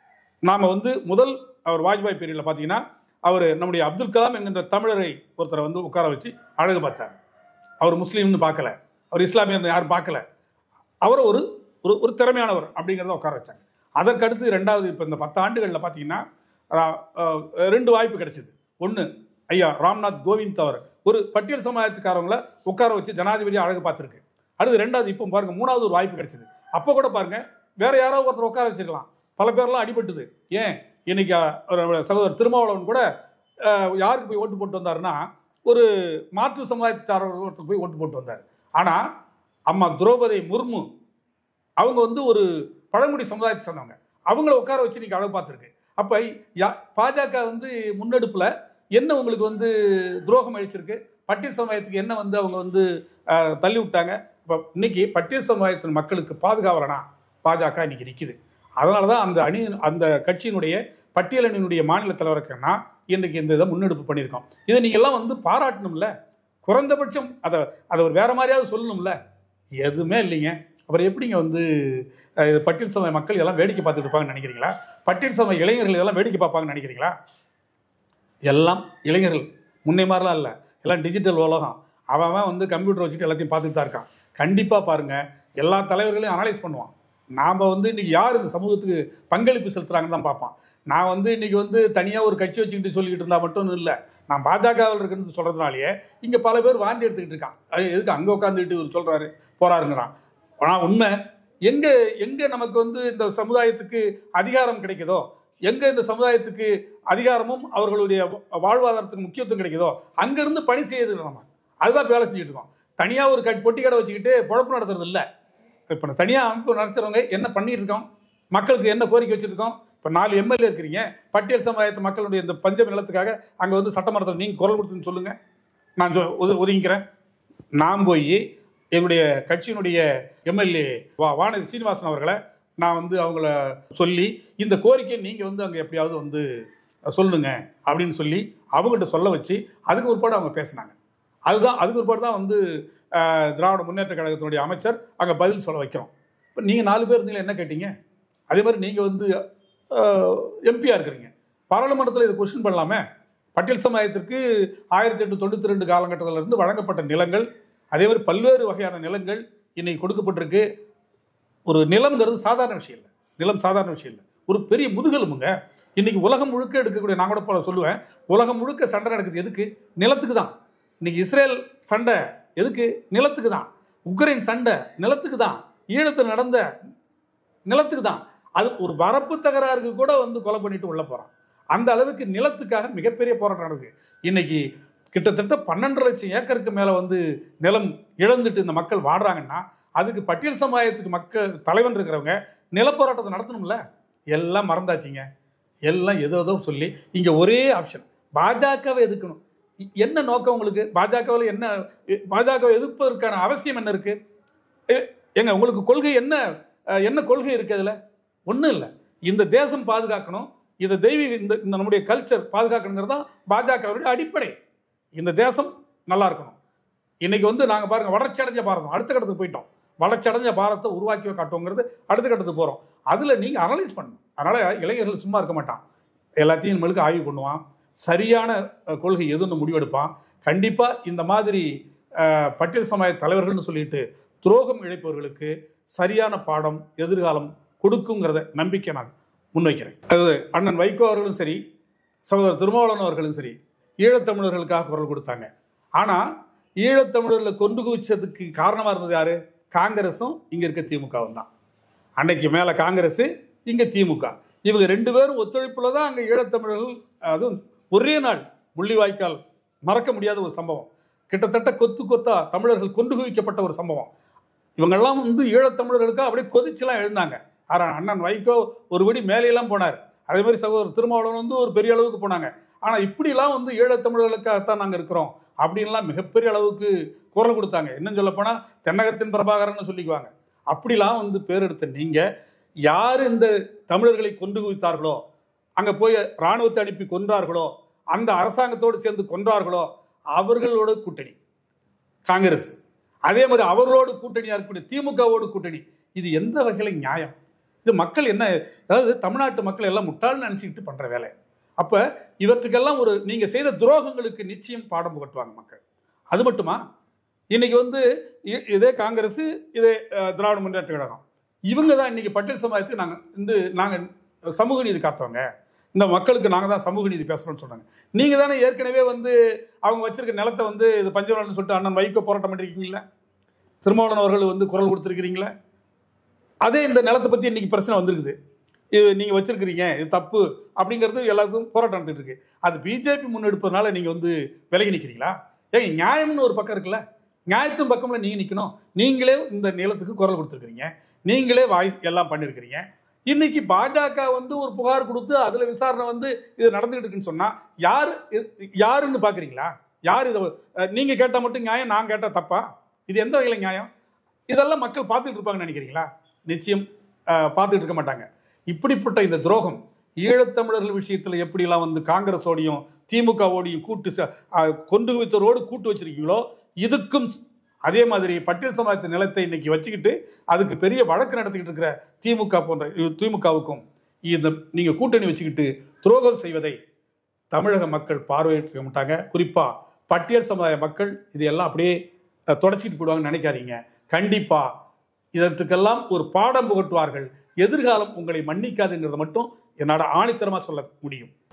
A: நாம் வந்து முதல் அவர் வாஜ்பாய் பீரியடில் பார்த்தீங்கன்னா அவர் நம்முடைய அப்துல் கலாம் என்கின்ற தமிழரை ஒருத்தரை வந்து உட்கார வச்சு அழகு பார்த்தார் அவர் முஸ்லீம்னு பார்க்கல அவர் இஸ்லாமியர்னு யாரும் பார்க்கல அவர் ஒரு ஒரு ஒரு திறமையானவர் அப்படிங்கிறத உட்கார வச்சாங்க அதற்கு அடுத்து ரெண்டாவது இப்போ இந்த பத்து ஆண்டுகளில் பார்த்தீங்கன்னா அஹ், அஹ், ரெண்டு வாய்ப்பு கிடைச்சிது ஒன்று ஐயா ராம்நாத் கோவிந்த் அவர் ஒரு பட்டியல் சமுதாயத்துக்காரவங்கள உட்கார வச்சு ஜனாதிபதி அழகு பார்த்துருக்கு அடுத்து ரெண்டாவது இப்போ பாருங்க மூணாவது ஒரு வாய்ப்பு கிடைச்சிது அப்போ கூட பாருங்க வேற யாராவது ஒருத்தர் உட்கார வச்சிருக்கலாம் பல பேர்லாம் அடிபட்டுது ஏன் இன்னைக்கு அஹ், ஒரு சகோதரர் திருமாவளவன் கூட அஹ், யாருக்கு போய் ஓட்டு போட்டு வந்தாருன்னா ஒரு மாற்று சமுதாயத்துக்காரர் ஒருத்தர் போய் ஓட்டு போட்டு வந்தார் ஆனால் அம்மா திரௌபதி முர்மு அவங்க வந்து ஒரு பழங்குடி சமுதாயத்தை சொன்னவங்க அவங்கள உட்கார வச்சு நீங்க அழகு பார்த்துருக்கு அப்போ யா- பாஜக வந்து முன்னெடுப்புல என்ன உங்களுக்கு வந்து துரோகம் அழிச்சிருக்கு பட்டியல் சமுதாயத்துக்கு என்ன வந்து அவங்க வந்து அஹ், தள்ளி விட்டாங்க இப்போ இன்னைக்கு பட்டியல் சமுதாயத்தின் மக்களுக்கு பாதுகாவலனா பாஜக இன்னைக்கு நிற்குது அதனால தான் அந்த அணி அந்த கட்சியினுடைய பட்டியல் அணியினுடைய மாநில தலைவருக்குன்னா இன்னைக்கு இந்த இதை முன்னெடுப்பு பண்ணியிருக்கோம் இதை நீங்க எல்லாம் வந்து பாராட்டணும்ல குறைந்தபட்சம் அதை அதை ஒரு வேற மாதிரியாவது சொல்லணும்ல எதுவுமே இல்லைங்க அப்புறம் எப்படிங்க வந்து அஹ், இது பட்டியல் சமய மக்கள் இதெல்லாம் வேடிக்கை பார்த்துட்டு இருப்பாங்கன்னு நினைக்கிறீங்களா பட்டியல் சமய இளைஞர்கள் இதெல்லாம் வேடிக்கை பார்ப்பாங்கன்னு நினைக்கிறீங்களா எல்லாம் இளைஞர்கள் முன்னே மாதிரிலாம் இல்லை எல்லாம் டிஜிட்டல் உலகம் அவன் அவன் வந்து கம்ப்யூட்டர் வச்சுட்டு எல்லாத்தையும் பார்த்துட்டு தான் இருக்கான் கண்டிப்பாக பாருங்க எல்லா தலைவர்களையும் அனலைஸ் பண்ணுவான் நாம் வந்து இன்னைக்கு யார் இந்த சமூகத்துக்கு பங்களிப்பு செலுத்துறாங்கன்னு தான் பார்ப்பான் நான் வந்து இன்னைக்கு வந்து தனியாக ஒரு கட்சி வச்சுக்கிட்டு சொல்லிக்கிட்டு இருந்தால் மட்டும் இல்லை நான் பாஜகவில் இருக்குன்னு சொல்றதுனாலயே இங்க பல பேர் வாந்தி எடுத்துக்கிட்டு இருக்கான் அது எதுக்கு அங்க உட்காந்துக்கிட்டு இவர் சொல்றாரு போறாருங்கிறான் ஆனா உண்மை எங்க எங்க நமக்கு வந்து இந்த சமுதாயத்துக்கு அதிகாரம் கிடைக்குதோ எங்க இந்த சமுதாயத்துக்கு அதிகாரமும் அவர்களுடைய வாழ்வாதாரத்துக்கு முக்கியத்துவம் கிடைக்குதோ அங்கிருந்து பணி செய்யுது நம்ம அதுதான் வேலை செஞ்சுட்டு இருக்கோம் தனியா ஒரு கட் பொட்டி கடை வச்சுக்கிட்டு பொழப்பு நடத்துறது இல்ல இப்ப தனியா அமைப்பு நடத்துறவங்க என்ன பண்ணிட்டு இருக்கோம் மக்களுக்கு என்ன கோரிக்கை வச்சிருக்கோம் இப்ப நாலு எம்எல்ஏ இருக்கிறீங்க பட்டியல் சமுதாயத்து மக்களுடைய இந்த பஞ்சம் நிலத்துக்காக அங்க வந்து சட்டமன்றத்தில் நீங்க குரல் கொடுத்துன்னு சொல்லுங்க நான் சொ- ஒது- ஒதுங்கிக்கிறேன் நான் போய் என்னுடைய கட்சியினுடைய எம்எல்ஏ வா வானதி சீனிவாசன் அவர்களை நான் வந்து அவங்கள சொல்லி இந்த கோரிக்கையை நீங்கள் வந்து அங்கே எப்படியாவது வந்து சொல்லுங்க அப்படின்னு சொல்லி அவங்கள்ட்ட சொல்ல வச்சு அதுக்கு ஒருபாடு அவங்க பேசினாங்க அதுதான் அதுக்கு ஒருபாடு தான் வந்து அஹ், திராவிட முன்னேற்ற கழகத்தினுடைய அமைச்சர் அங்கே பதில் சொல்ல வைக்கிறோம் இப்போ நீங்கள் நாலு பேர் இருந்தீங்க என்ன கேட்டீங்க அதே மாதிரி நீங்கள் வந்து எம்பியாக இருக்கிறீங்க பாராளுமன்றத்தில் இதை கொஸ்டின் பண்ணலாமே பட்டியல் சமுதாயத்திற்கு ஆயிரத்தி எட்டு தொண்ணூற்றி ரெண்டு காலகட்டத்தில் இருந்து வழங்கப்பட்ட நிலங்கள் அதே மாதிரி பல்வேறு வகையான நிலங்கள் இன்னைக்கு கொடுக்கப்பட்டிருக்கு ஒரு நிலம்ங்கிறது சாதாரண விஷயம் இல்லை நிலம் சாதாரண விஷயம் இல்லை ஒரு பெரிய முதுகெலும்புங்க இன்னைக்கு உலகம் முழுக்க எடுக்கக்கூடிய நான் கூட போல சொல்லுவேன் உலகம் முழுக்க சண்டை நடக்குது எதுக்கு நிலத்துக்கு தான் இன்னைக்கு இஸ்ரேல் சண்டை எதுக்கு நிலத்துக்கு தான் உக்ரைன் சண்டை நிலத்துக்கு தான் ஈழத்தில் நடந்த நிலத்துக்கு தான் அது ஒரு வரப்பு தகராறுக்கு கூட வந்து கொலை பண்ணிட்டு உள்ள போறான் அந்த அளவுக்கு நிலத்துக்காக மிகப்பெரிய போராட்டம் நடக்குது இன்னைக்கு கிட்டத்தட்ட பன்னெண்டு லட்சம் ஏக்கருக்கு மேல வந்து நிலம் இழந்துட்டு இந்த மக்கள் வாடுறாங்கன்னா அதுக்கு பட்டியல் சமுதாயத்துக்கு மக்கள் தலைவன் இருக்கிறவங்க நிலப்போராட்டத்தை நடத்தணும்ல எல்லாம் மறந்தாச்சுங்க எல்லாம் ஏதோ ஏதோ சொல்லி இங்க ஒரே ஆப்ஷன் பாஜகவை எதுக்கணும் இ- என்ன நோக்கம் உங்களுக்கு பாஜகவில் என்ன பாஜகவை எதிர்ப்பதற்கான அவசியம் என்ன இருக்கு எ- ஏங்க உங்களுக்கு கொள்கை என்ன அஹ், என்ன கொள்கை இருக்கு அதுல ஒன்றும் இல்லை இந்த தேசம் பாதுகாக்கணும் இந்த தெய்வீக இந்த இந்த நம்முடைய கல்ச்சர் பாதுகாக்கணுங்கிறது தான் பாஜகவுடைய அடிப்படை இந்த தேசம் நல்லா இருக்கணும் இன்னைக்கு வந்து நாங்க பாருங்க வளர்ச்சி அடைஞ்ச பாரதம் அடுத்த கட்டத்துக்கு போயிட்டோம் வளர்ச்சி அடைஞ்ச பாரதத்தை உருவாக்கி காட்டுவோங்கிறது அடுத்த கட்டத்துக்கு போறோம் அதுல நீங்க அனலைஸ் பண்ணணும் அதனால இளைஞர்கள் சும்மா இருக்க மாட்டான் எல்லாத்தையும் நம்மளுக்கு ஆய்வு பண்ணுவான் சரியான அஹ், கொள்கை எதுன்னு முடிவெடுப்பான் கண்டிப்பா இந்த மாதிரி அஹ், பட்டியல் சமுதாய தலைவர்கள்னு சொல்லிட்டு துரோகம் இழைப்பவர்களுக்கு சரியான பாடம் எதிர்காலம் கொடுக்குங்கிறத நம்பிக்கை நான் முன்வைக்கிறேன் அதாவது அண்ணன் வைகோ அவர்களும் சரி சகோதரர் திருமாவளவன் அவர்களும் சரி ஈழத்தமிழர்களுக்காக குரல் கொடுத்தாங்க ஆனா ஈழத்தமிழர்களை கொண்டு குவிச்சதுக்கு காரணமா இருந்தது யாரு காங்கிரஸும் இங்க இருக்க திமுகவும் தான் அன்னைக்கு மேல காங்கிரஸ் இங்க திமுக இவங்க ரெண்டு பேரும் ஒத்துழைப்புல தான் அங்க ஈழத்தமிழர்கள் அதுவும் ஒரே நாள் முள்ளிவாய்க்கால் மறக்க முடியாத ஒரு சம்பவம் கிட்டத்தட்ட கொத்து கொத்தா தமிழர்கள் கொண்டு குவிக்கப்பட்ட ஒரு சம்பவம் இவங்கெல்லாம் வந்து ஈழத்தமிழர்களுக்காக அப்படியே கொதிச்சுலாம் எழுந்தாங்க ஆனா அண்ணன் வைகோ ஒருபடி மேலையெல்லாம் போனார் அதே மாதிரி சகோதரர் திருமாவளவன் வந்து ஒரு பெரிய அளவுக்கு போனாங்க ஆனா இப்படிலாம் வந்து ஈழத்தமிழர்களுக்காகத்தான் நாங்க இருக்கிறோம் அப்படின்லாம் மிகப்பெரிய அளவுக்கு குரல் கொடுத்தாங்க இன்னும் சொல்ல போனா தென்னகத்தின் பிரபாகரன் சொல்லிக்குவாங்க அப்படிலாம் வந்து பேர் எடுத்த நீங்க யார் இந்த தமிழர்களை கொண்டு குவித்தார்களோ அங்க போய் ராணுவத்தை அனுப்பி கொன்றார்களோ அந்த அரசாங்கத்தோடு சேர்ந்து கொன்றார்களோ அவர்களோட கூட்டணி காங்கிரஸ் அதே மாதிரி அவர்களோடு கூட்டணியா இருக்கக்கூடிய திமுகவோடு கூட்டணி இது எந்த வகையில நியாயம் இது மக்கள் என்ன அதாவது தமிழ்நாட்டு மக்கள் எல்லாம் முட்டாள்னு நினைச்சுக்கிட்டு பண்ற வேலை அப்ப இவற்றுக்கெல்லாம் ஒரு நீங்க செய்த துரோகங்களுக்கு நிச்சயம் பாடம் புகட்டுவாங்க மக்கள் அது மட்டுமா இன்னைக்கு வந்து இ- இதே காங்கிரஸ் இதே அஹ், திராவிட முன்னேற்ற கழகம் இவங்க தான் இன்னைக்கு பட்டியல் சமுதாயத்துக்கு நாங்க இந்த நாங்க சமூக நீதி காத்தவங்க இந்த மக்களுக்கு நாங்க தான் சமூக நீதி பேசுறோம்னு சொன்னாங்க நீங்க தானே ஏற்கனவே வந்து அவங்க வச்சிருக்க நிலத்தை வந்து இது பஞ்சவரம்னு சொல்லிட்டு அண்ணன் வைகோ போராட்டம் பண்ணிருக்கீங்களா திருமாவளவன் அவர்கள் வந்து குரல் கொடுத்துருக்கிறீங்களா அதே இந்த நிலத்தை பத்தி இன்னைக்கு பிரச்சனை வந்திருக்குது இது நீங்க வச்சிருக்கிறீங்க இது தப்பு அப்படிங்கிறது எல்லாருக்கும் போராட்டம் நடந்துட்டு இருக்கு அது பிஜேபி முன்னெடுப்பதனால நீங்க வந்து விலகி நிக்கிறீங்களா ஏங்க நியாயம்னு ஒரு பக்கம் இருக்குல்ல நியாயத்தின் பக்கம்ல நீங்க நிக்கணும் நீங்களே இந்த நிலத்துக்கு குரல் கொடுத்துருக்கீங்க நீங்களே வாய் எல்லாம் பண்ணிருக்கிறீங்க இன்னைக்கு பாஜக வந்து ஒரு புகார் கொடுத்து அதுல விசாரணை வந்து இது நடந்துகிட்டு இருக்குன்னு சொன்னா யாரு இது- யாருன்னு பாக்குறீங்களா யார் இதை அஹ், நீங்க கேட்டா மட்டும் நியாயம் நான் கேட்டா தப்பா இது எந்த வகையில நியாயம் இதெல்லாம் மக்கள் பார்த்துட்டு இருப்பாங்கன்னு நினைக்கிறீங்களா நிச்சயம் அஹ், பார்த்துட்டு இருக்க மாட்டாங்க இப்படிப்பட்ட இந்த துரோகம் ஈழத்தமிழர்கள் விஷயத்துல எப்படிலாம் வந்து காங்கிரஸோடையும் திமுகவோடையும் கூட்டு ச- அஹ், கொண்டு வைத்தவரோடு கூட்டு வச்சிருக்கீங்களோ இதுக்கும் ஸ்- அதே மாதிரி பட்டியல் சமுதாயத்து நிலத்தை இன்னைக்கு வச்சுக்கிட்டு அதுக்கு பெரிய வழக்கு நடத்திக்கிட்டு இருக்கிற திமுக போன்ற இ- திமுகவுக்கும் இந்த நீங்க கூட்டணி வச்சுக்கிட்டு துரோகம் செய்வதை தமிழக மக்கள் பார்வையிட்டு மாட்டாங்க குறிப்பா பட்டியல் சமுதாய மக்கள் இதையெல்லாம் அப்படியே அஹ், தொடச்சிட்டு போடுவாங்கன்னு நினைக்காதீங்க கண்டிப்பா இதற்கெல்லாம் ஒரு பாடம் புகட்டுவார்கள் எதிர்காலம் உங்களை மன்னிக்காதுங்கிறத மட்டும் என்னால ஆணித்தரமா சொல்ல முடியும்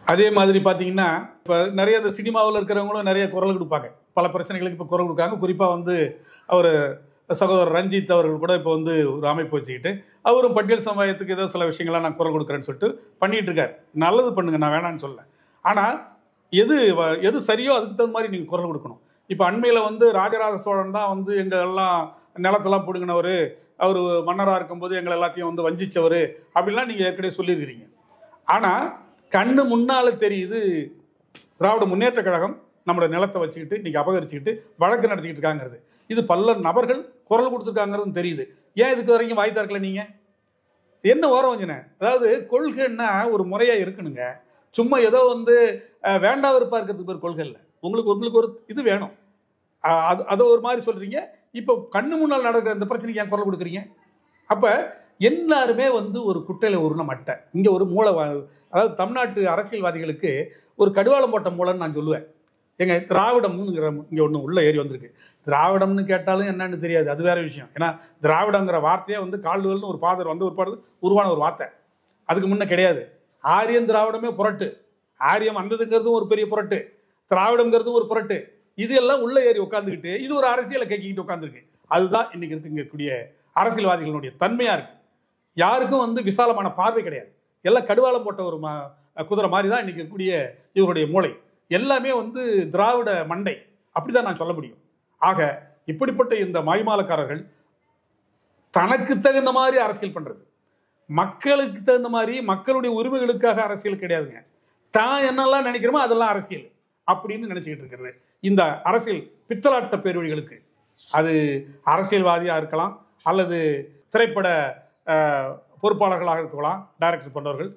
A: அதே மாதிரி பார்த்தீங்கன்னா இப்போ நிறைய இந்த சினிமாவில் இருக்கிறவங்களும் நிறைய குரல் கொடுப்பாங்க பல பிரச்சனைகளுக்கு இப்போ குரல் கொடுக்காங்க குறிப்பாக வந்து அவர் சகோதரர் ரஞ்சித் அவர்கள் கூட இப்போ வந்து ஒரு அமைப்பு வச்சுக்கிட்டு அவரும் பட்டியல் சமுதாயத்துக்கு ஏதோ சில விஷயங்கள்லாம் நான் குரல் கொடுக்குறேன்னு சொல்லிட்டு பண்ணிட்டு இருக்காரு நல்லது பண்ணுங்க நான் வேணான்னு சொல்ல ஆனால் எது வ- எது சரியோ அதுக்கு தகுந்த மாதிரி நீங்கள் குரல் கொடுக்கணும் இப்போ அண்மையில் வந்து ராஜராஜ சோழன் தான் வந்து எங்கள் எல்லாம் நிலத்தெல்லாம் பிடுங்கினவர் அவர் மன்னராக இருக்கும்போது எங்களை எல்லாத்தையும் வந்து வஞ்சிச்சவர் அப்படிலாம் நீங்கள் ஏற்கனவே சொல்லியிருக்கிறீங்க ஆனால் கண்ணு முன்னால தெரியுது திராவிட முன்னேற்ற கழகம் நம்மளோட நிலத்தை வச்சுக்கிட்டு இன்னைக்கு அபகரிச்சுக்கிட்டு வழக்கு நடத்திக்கிட்டு இருக்காங்கிறது இது பல நபர்கள் குரல் கொடுத்துருக்காங்கிறது தெரியுது ஏன் இதுக்கு வரைக்கும் வாய் திறக்கல நீங்க என்ன ஓரம் வஞ்சினேன் அதாவது கொள்கைன்னா ஒரு முறையா இருக்கணுங்க சும்மா ஏதோ வந்து அஹ், வேண்டாம் வெறுப்பா இருக்கிறதுக்கு ஒரு கொள்கை இல்லை உங்களுக்கு உங்களுக்கு ஒரு இது வேணும் அஹ், அது அதை ஒரு மாதிரி சொல்றீங்க இப்போ கண்ணு முன்னால் நடக்கிற இந்த பிரச்சனைக்கு ஏன் குரல் கொடுக்குறீங்க அப்ப எல்லாருமே வந்து ஒரு குட்டையில உருண மட்டை இங்க ஒரு மூளை வா- அதாவது தமிழ்நாட்டு அரசியல்வாதிகளுக்கு ஒரு கடுவாளம் போட்ட மூளைன்னு நான் சொல்லுவேன் எங்க திராவிடம்ங்கிற இங்க ஒன்று உள்ள ஏறி வந்திருக்கு திராவிடம்னு கேட்டாலும் என்னன்னு தெரியாது அது வேற விஷயம் ஏன்னா திராவிடங்கிற வார்த்தையே வந்து கால்டுவல்னு ஒரு ஃபாதர் வந்து ஒரு பாடு உருவான ஒரு வார்த்தை அதுக்கு முன்ன கிடையாது ஆரியம் திராவிடமே புரட்டு ஆரியம் வந்ததுங்கிறதும் ஒரு பெரிய புரட்டு திராவிடங்கிறதும் ஒரு புரட்டு இது எல்லாம் உள்ள ஏறி உட்காந்துக்கிட்டு இது ஒரு அரசியலை கேக்கிக்கிட்டு உட்காந்துருக்கு அதுதான் இன்னைக்கு இருக்கக்கூடிய அரசியல்வாதிகளுடைய தன்மையா இருக்கு யாருக்கும் வந்து விசாலமான பார்வை கிடையாது எல்லாம் கடுவாளம் போட்ட ஒரு ம- குதிரை மாதிரி தான் இன்னைக்கு இருக்கக்கூடிய இவருடைய மூளை எல்லாமே வந்து திராவிட மண்டை அப்படிதான் நான் சொல்ல முடியும் ஆக இப்படிப்பட்ட இந்த மாய்மாலக்காரர்கள் தனக்கு தகுந்த மாதிரி அரசியல் பண்றது மக்களுக்கு தகுந்த மாதிரி மக்களுடைய உரிமைகளுக்காக அரசியல் கிடையாதுங்க தான் என்னெல்லாம் நினைக்கிறோமோ அதெல்லாம் அரசியல் அப்படின்னு நினைச்சுக்கிட்டு இருக்கிறது இந்த அரசியல் பித்தலாட்ட பேரொழிகளுக்கு அது அரசியல்வாதியா இருக்கலாம் அல்லது திரைப்பட அஹ், பொறுப்பாளர்களாக இருக்கலாம் டைரக்டர் பண்ணவர்கள்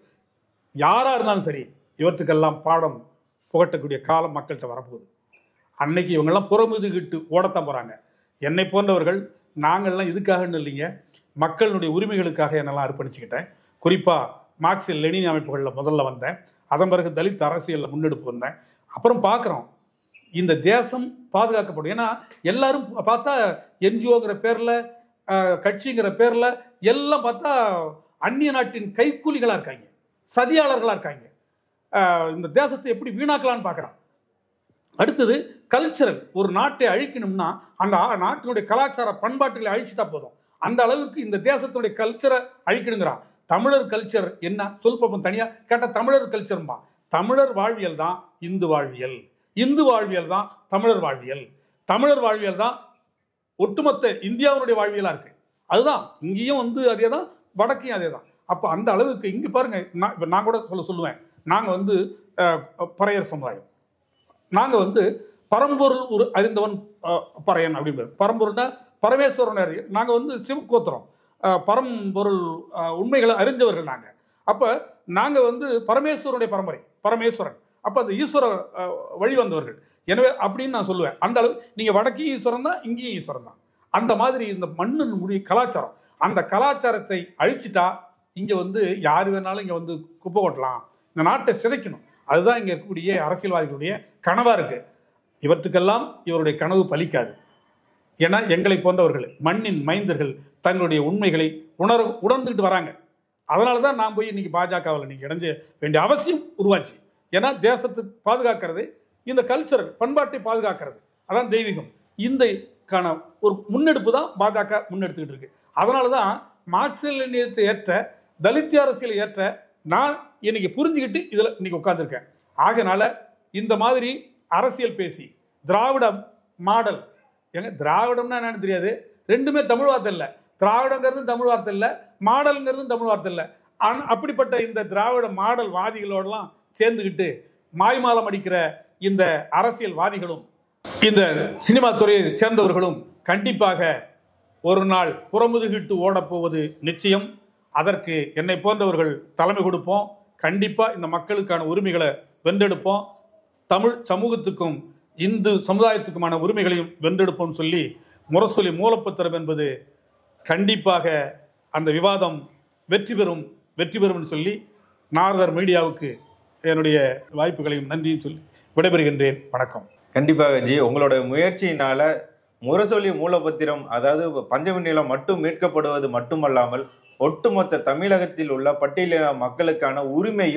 A: யாரா இருந்தாலும் சரி இவற்றுக்கெல்லாம் பாடம் புகட்டக்கூடிய காலம் மக்கள்கிட்ட வரப்போகுது அன்னைக்கு இவங்கெல்லாம் புறமுதுகிட்டு ஓடத்தான் போறாங்க என்னை போன்றவர்கள் நாங்கள்லாம் இதுக்காக இல்லைங்க மக்களுடைய உரிமைகளுக்காக என்னெல்லாம் அர்ப்பணிச்சுக்கிட்டேன் குறிப்பா மார்க்சியல் லெனின் அமைப்புகளில் முதல்ல வந்தேன் அதன் பிறகு தலித் அரசியலில் முன்னெடுப்பு வந்தேன் அப்புறம் பார்க்குறோம் இந்த தேசம் பாதுகாக்கப்படும் ஏன்னா எல்லாரும் பார்த்தா என்ஜிஓங்கிற பேர்ல அஹ், கட்சிங்கிற பேர்ல எல்லாம் பார்த்தா அந்நிய நாட்டின் கைக்கூலிகளா இருக்காங்க சதியாளர்களா இருக்காங்க அஹ், இந்த தேசத்தை எப்படி வீணாக்கலாம்னு பார்க்குறான் அடுத்தது கல்ச்சரல் ஒரு நாட்டை அழிக்கணும்னா அந்த ஆ- நாட்டினுடைய கலாச்சார பண்பாட்டுகளை அழிச்சிட்டா போதும் அந்த அளவுக்கு இந்த தேசத்துடைய கல்ச்சரை அழிக்கணுங்கிறான் தமிழர் கல்ச்சர் என்ன சொல் பார்ப்போம் தனியா கேட்ட தமிழர் கல்ச்சர்ம்பா தமிழர் வாழ்வியல் தான் இந்து வாழ்வியல் இந்து வாழ்வியல் தான் தமிழர் வாழ்வியல் தமிழர் வாழ்வியல் தான் ஒட்டுமொத்த இந்தியாவுடைய வாழ்வியலா இருக்கு அதுதான் இங்கேயும் வந்து அதே தான் வடக்கையும் அதே தான் அப்போ அந்த அளவுக்கு இங்க பாருங்க நான் இப்போ நான் கூட சொல்ல சொல்லுவேன் நாங்க வந்து அஹ், பறையர் சமுதாயம் நாங்க வந்து பரம்பொருள் ஒரு அறிந்தவன் அஹ், பறையன் அப்படின்றது பரம்பொருள்னா பரமேஸ்வரன் அறி- நாங்க வந்து சிவகோத்திரம் அஹ், பரம்பொருள் அஹ், உண்மைகளை அறிஞ்சவர்கள் நாங்க அப்ப நாங்க வந்து பரமேஸ்வரனுடைய பரம்பரை பரமேஸ்வரன் அப்ப அந்த ஈஸ்வர அஹ், வழி வந்தவர்கள் எனவே அப்படின்னு நான் சொல்லுவேன் அந்த அளவு நீங்க வடக்கையும் ஈஸ்வரன் தான் இங்கேயும் ஈஸ்வரன் தான் அந்த மாதிரி இந்த மண்ணின் முடி கலாச்சாரம் அந்த கலாச்சாரத்தை அழிச்சிட்டா இங்க வந்து யார் வேணாலும் இங்க வந்து குப்பை கொட்டலாம் இந்த நாட்டை சிதைக்கணும் அதுதான் இங்க இருக்கக்கூடிய அரசியல்வாதிகளுடைய கனவா இருக்கு இவற்றுக்கெல்லாம் இவருடைய கனவு பலிக்காது ஏன்னா எங்களை போன்றவர்கள் மண்ணின் மைந்தர்கள் தங்களுடைய உண்மைகளை உணர உணர்ந்துட்டு வராங்க அதனால தான் நான் போய் இன்னைக்கு பாஜகவில் இன்னைக்கு இணைஞ்ச வேண்டிய அவசியம் உருவாச்சு ஏன்னா தேசத்தை பாதுகாக்கிறது இந்த கல்ச்சர் பண்பாட்டை பாதுகாக்கிறது அதான் தெய்வீகம் இந்த கான ஒரு முன்னெடுப்பு தான் பாஜக முன்னெடுத்துக்கிட்டு இருக்கு அதனால தான் மார்க்சியத்தை ஏற்ற தலித்திய அரசியலை ஏற்ற நான் இன்னைக்கு புரிஞ்சுக்கிட்டு இதில் இன்னைக்கு உட்கார்ந்திருக்கேன் ஆகையினால இந்த மாதிரி அரசியல் பேசி திராவிட மாடல் ஏங்க திராவிடம்னா என்னன்னு தெரியாது ரெண்டுமே தமிழ் வார்த்தை இல்லை திராவிடங்கிறதும் தமிழ் வார்த்தை இல்லை மாடல்ங்கிறதும் தமிழ் வார்த்தை இல்லை ஆனா அப்படிப்பட்ட இந்த திராவிட மாடல் வாதிகளோடலாம் சேர்ந்துக்கிட்டு மாய்மாலம் அடிக்கிற இந்த அரசியல்வாதிகளும் இந்த சினிமா துறையை சேர்ந்தவர்களும் கண்டிப்பாக ஒரு நாள் புறமுதுகிட்டு ஓடப்போவது நிச்சயம் அதற்கு என்னை போன்றவர்கள் தலைமை கொடுப்போம் கண்டிப்பா இந்த மக்களுக்கான உரிமைகளை வென்றெடுப்போம் தமிழ் சமூகத்துக்கும் இந்து சமுதாயத்துக்குமான உரிமைகளையும் வென்றெடுப்போம் சொல்லி முரசொலி மூலப்பத்திரம் என்பது கண்டிப்பாக அந்த விவாதம் வெற்றி பெறும் வெற்றி பெறும் சொல்லி நாரதர் மீடியாவுக்கு என்னுடைய வாய்ப்புகளையும் நன்றியும் சொல்லி விடைபெறுகின்றேன் வணக்கம்
B: கண்டிப்பாக ஜி உங்களோட முயற்சியினால முரசொலி மூலப்பத்திரம் அதாவது பஞ்சமி நிலம் மட்டும் மீட்கப்படுவது மட்டுமல்லாமல் ஒட்டுமொத்த தமிழகத்தில் உள்ள பட்டியலின மக்களுக்கான உரிமையும்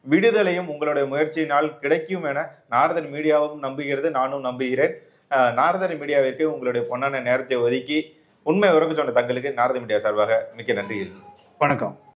B: விடுதலையும் உங்களுடைய முயற்சியினால் கிடைக்கும் என நாரதன் மீடியாவும் நம்புகிறது நானும் நம்புகிறேன் அஹ், நாரதன் மீடியாவிற்கு உங்களுடைய பொன்னான நேரத்தை ஒதுக்கி உண்மை உறக்க சொன்ன தங்களுக்கு நாரத மீடியா சார்பாக மிக்க நன்றி
A: வணக்கம்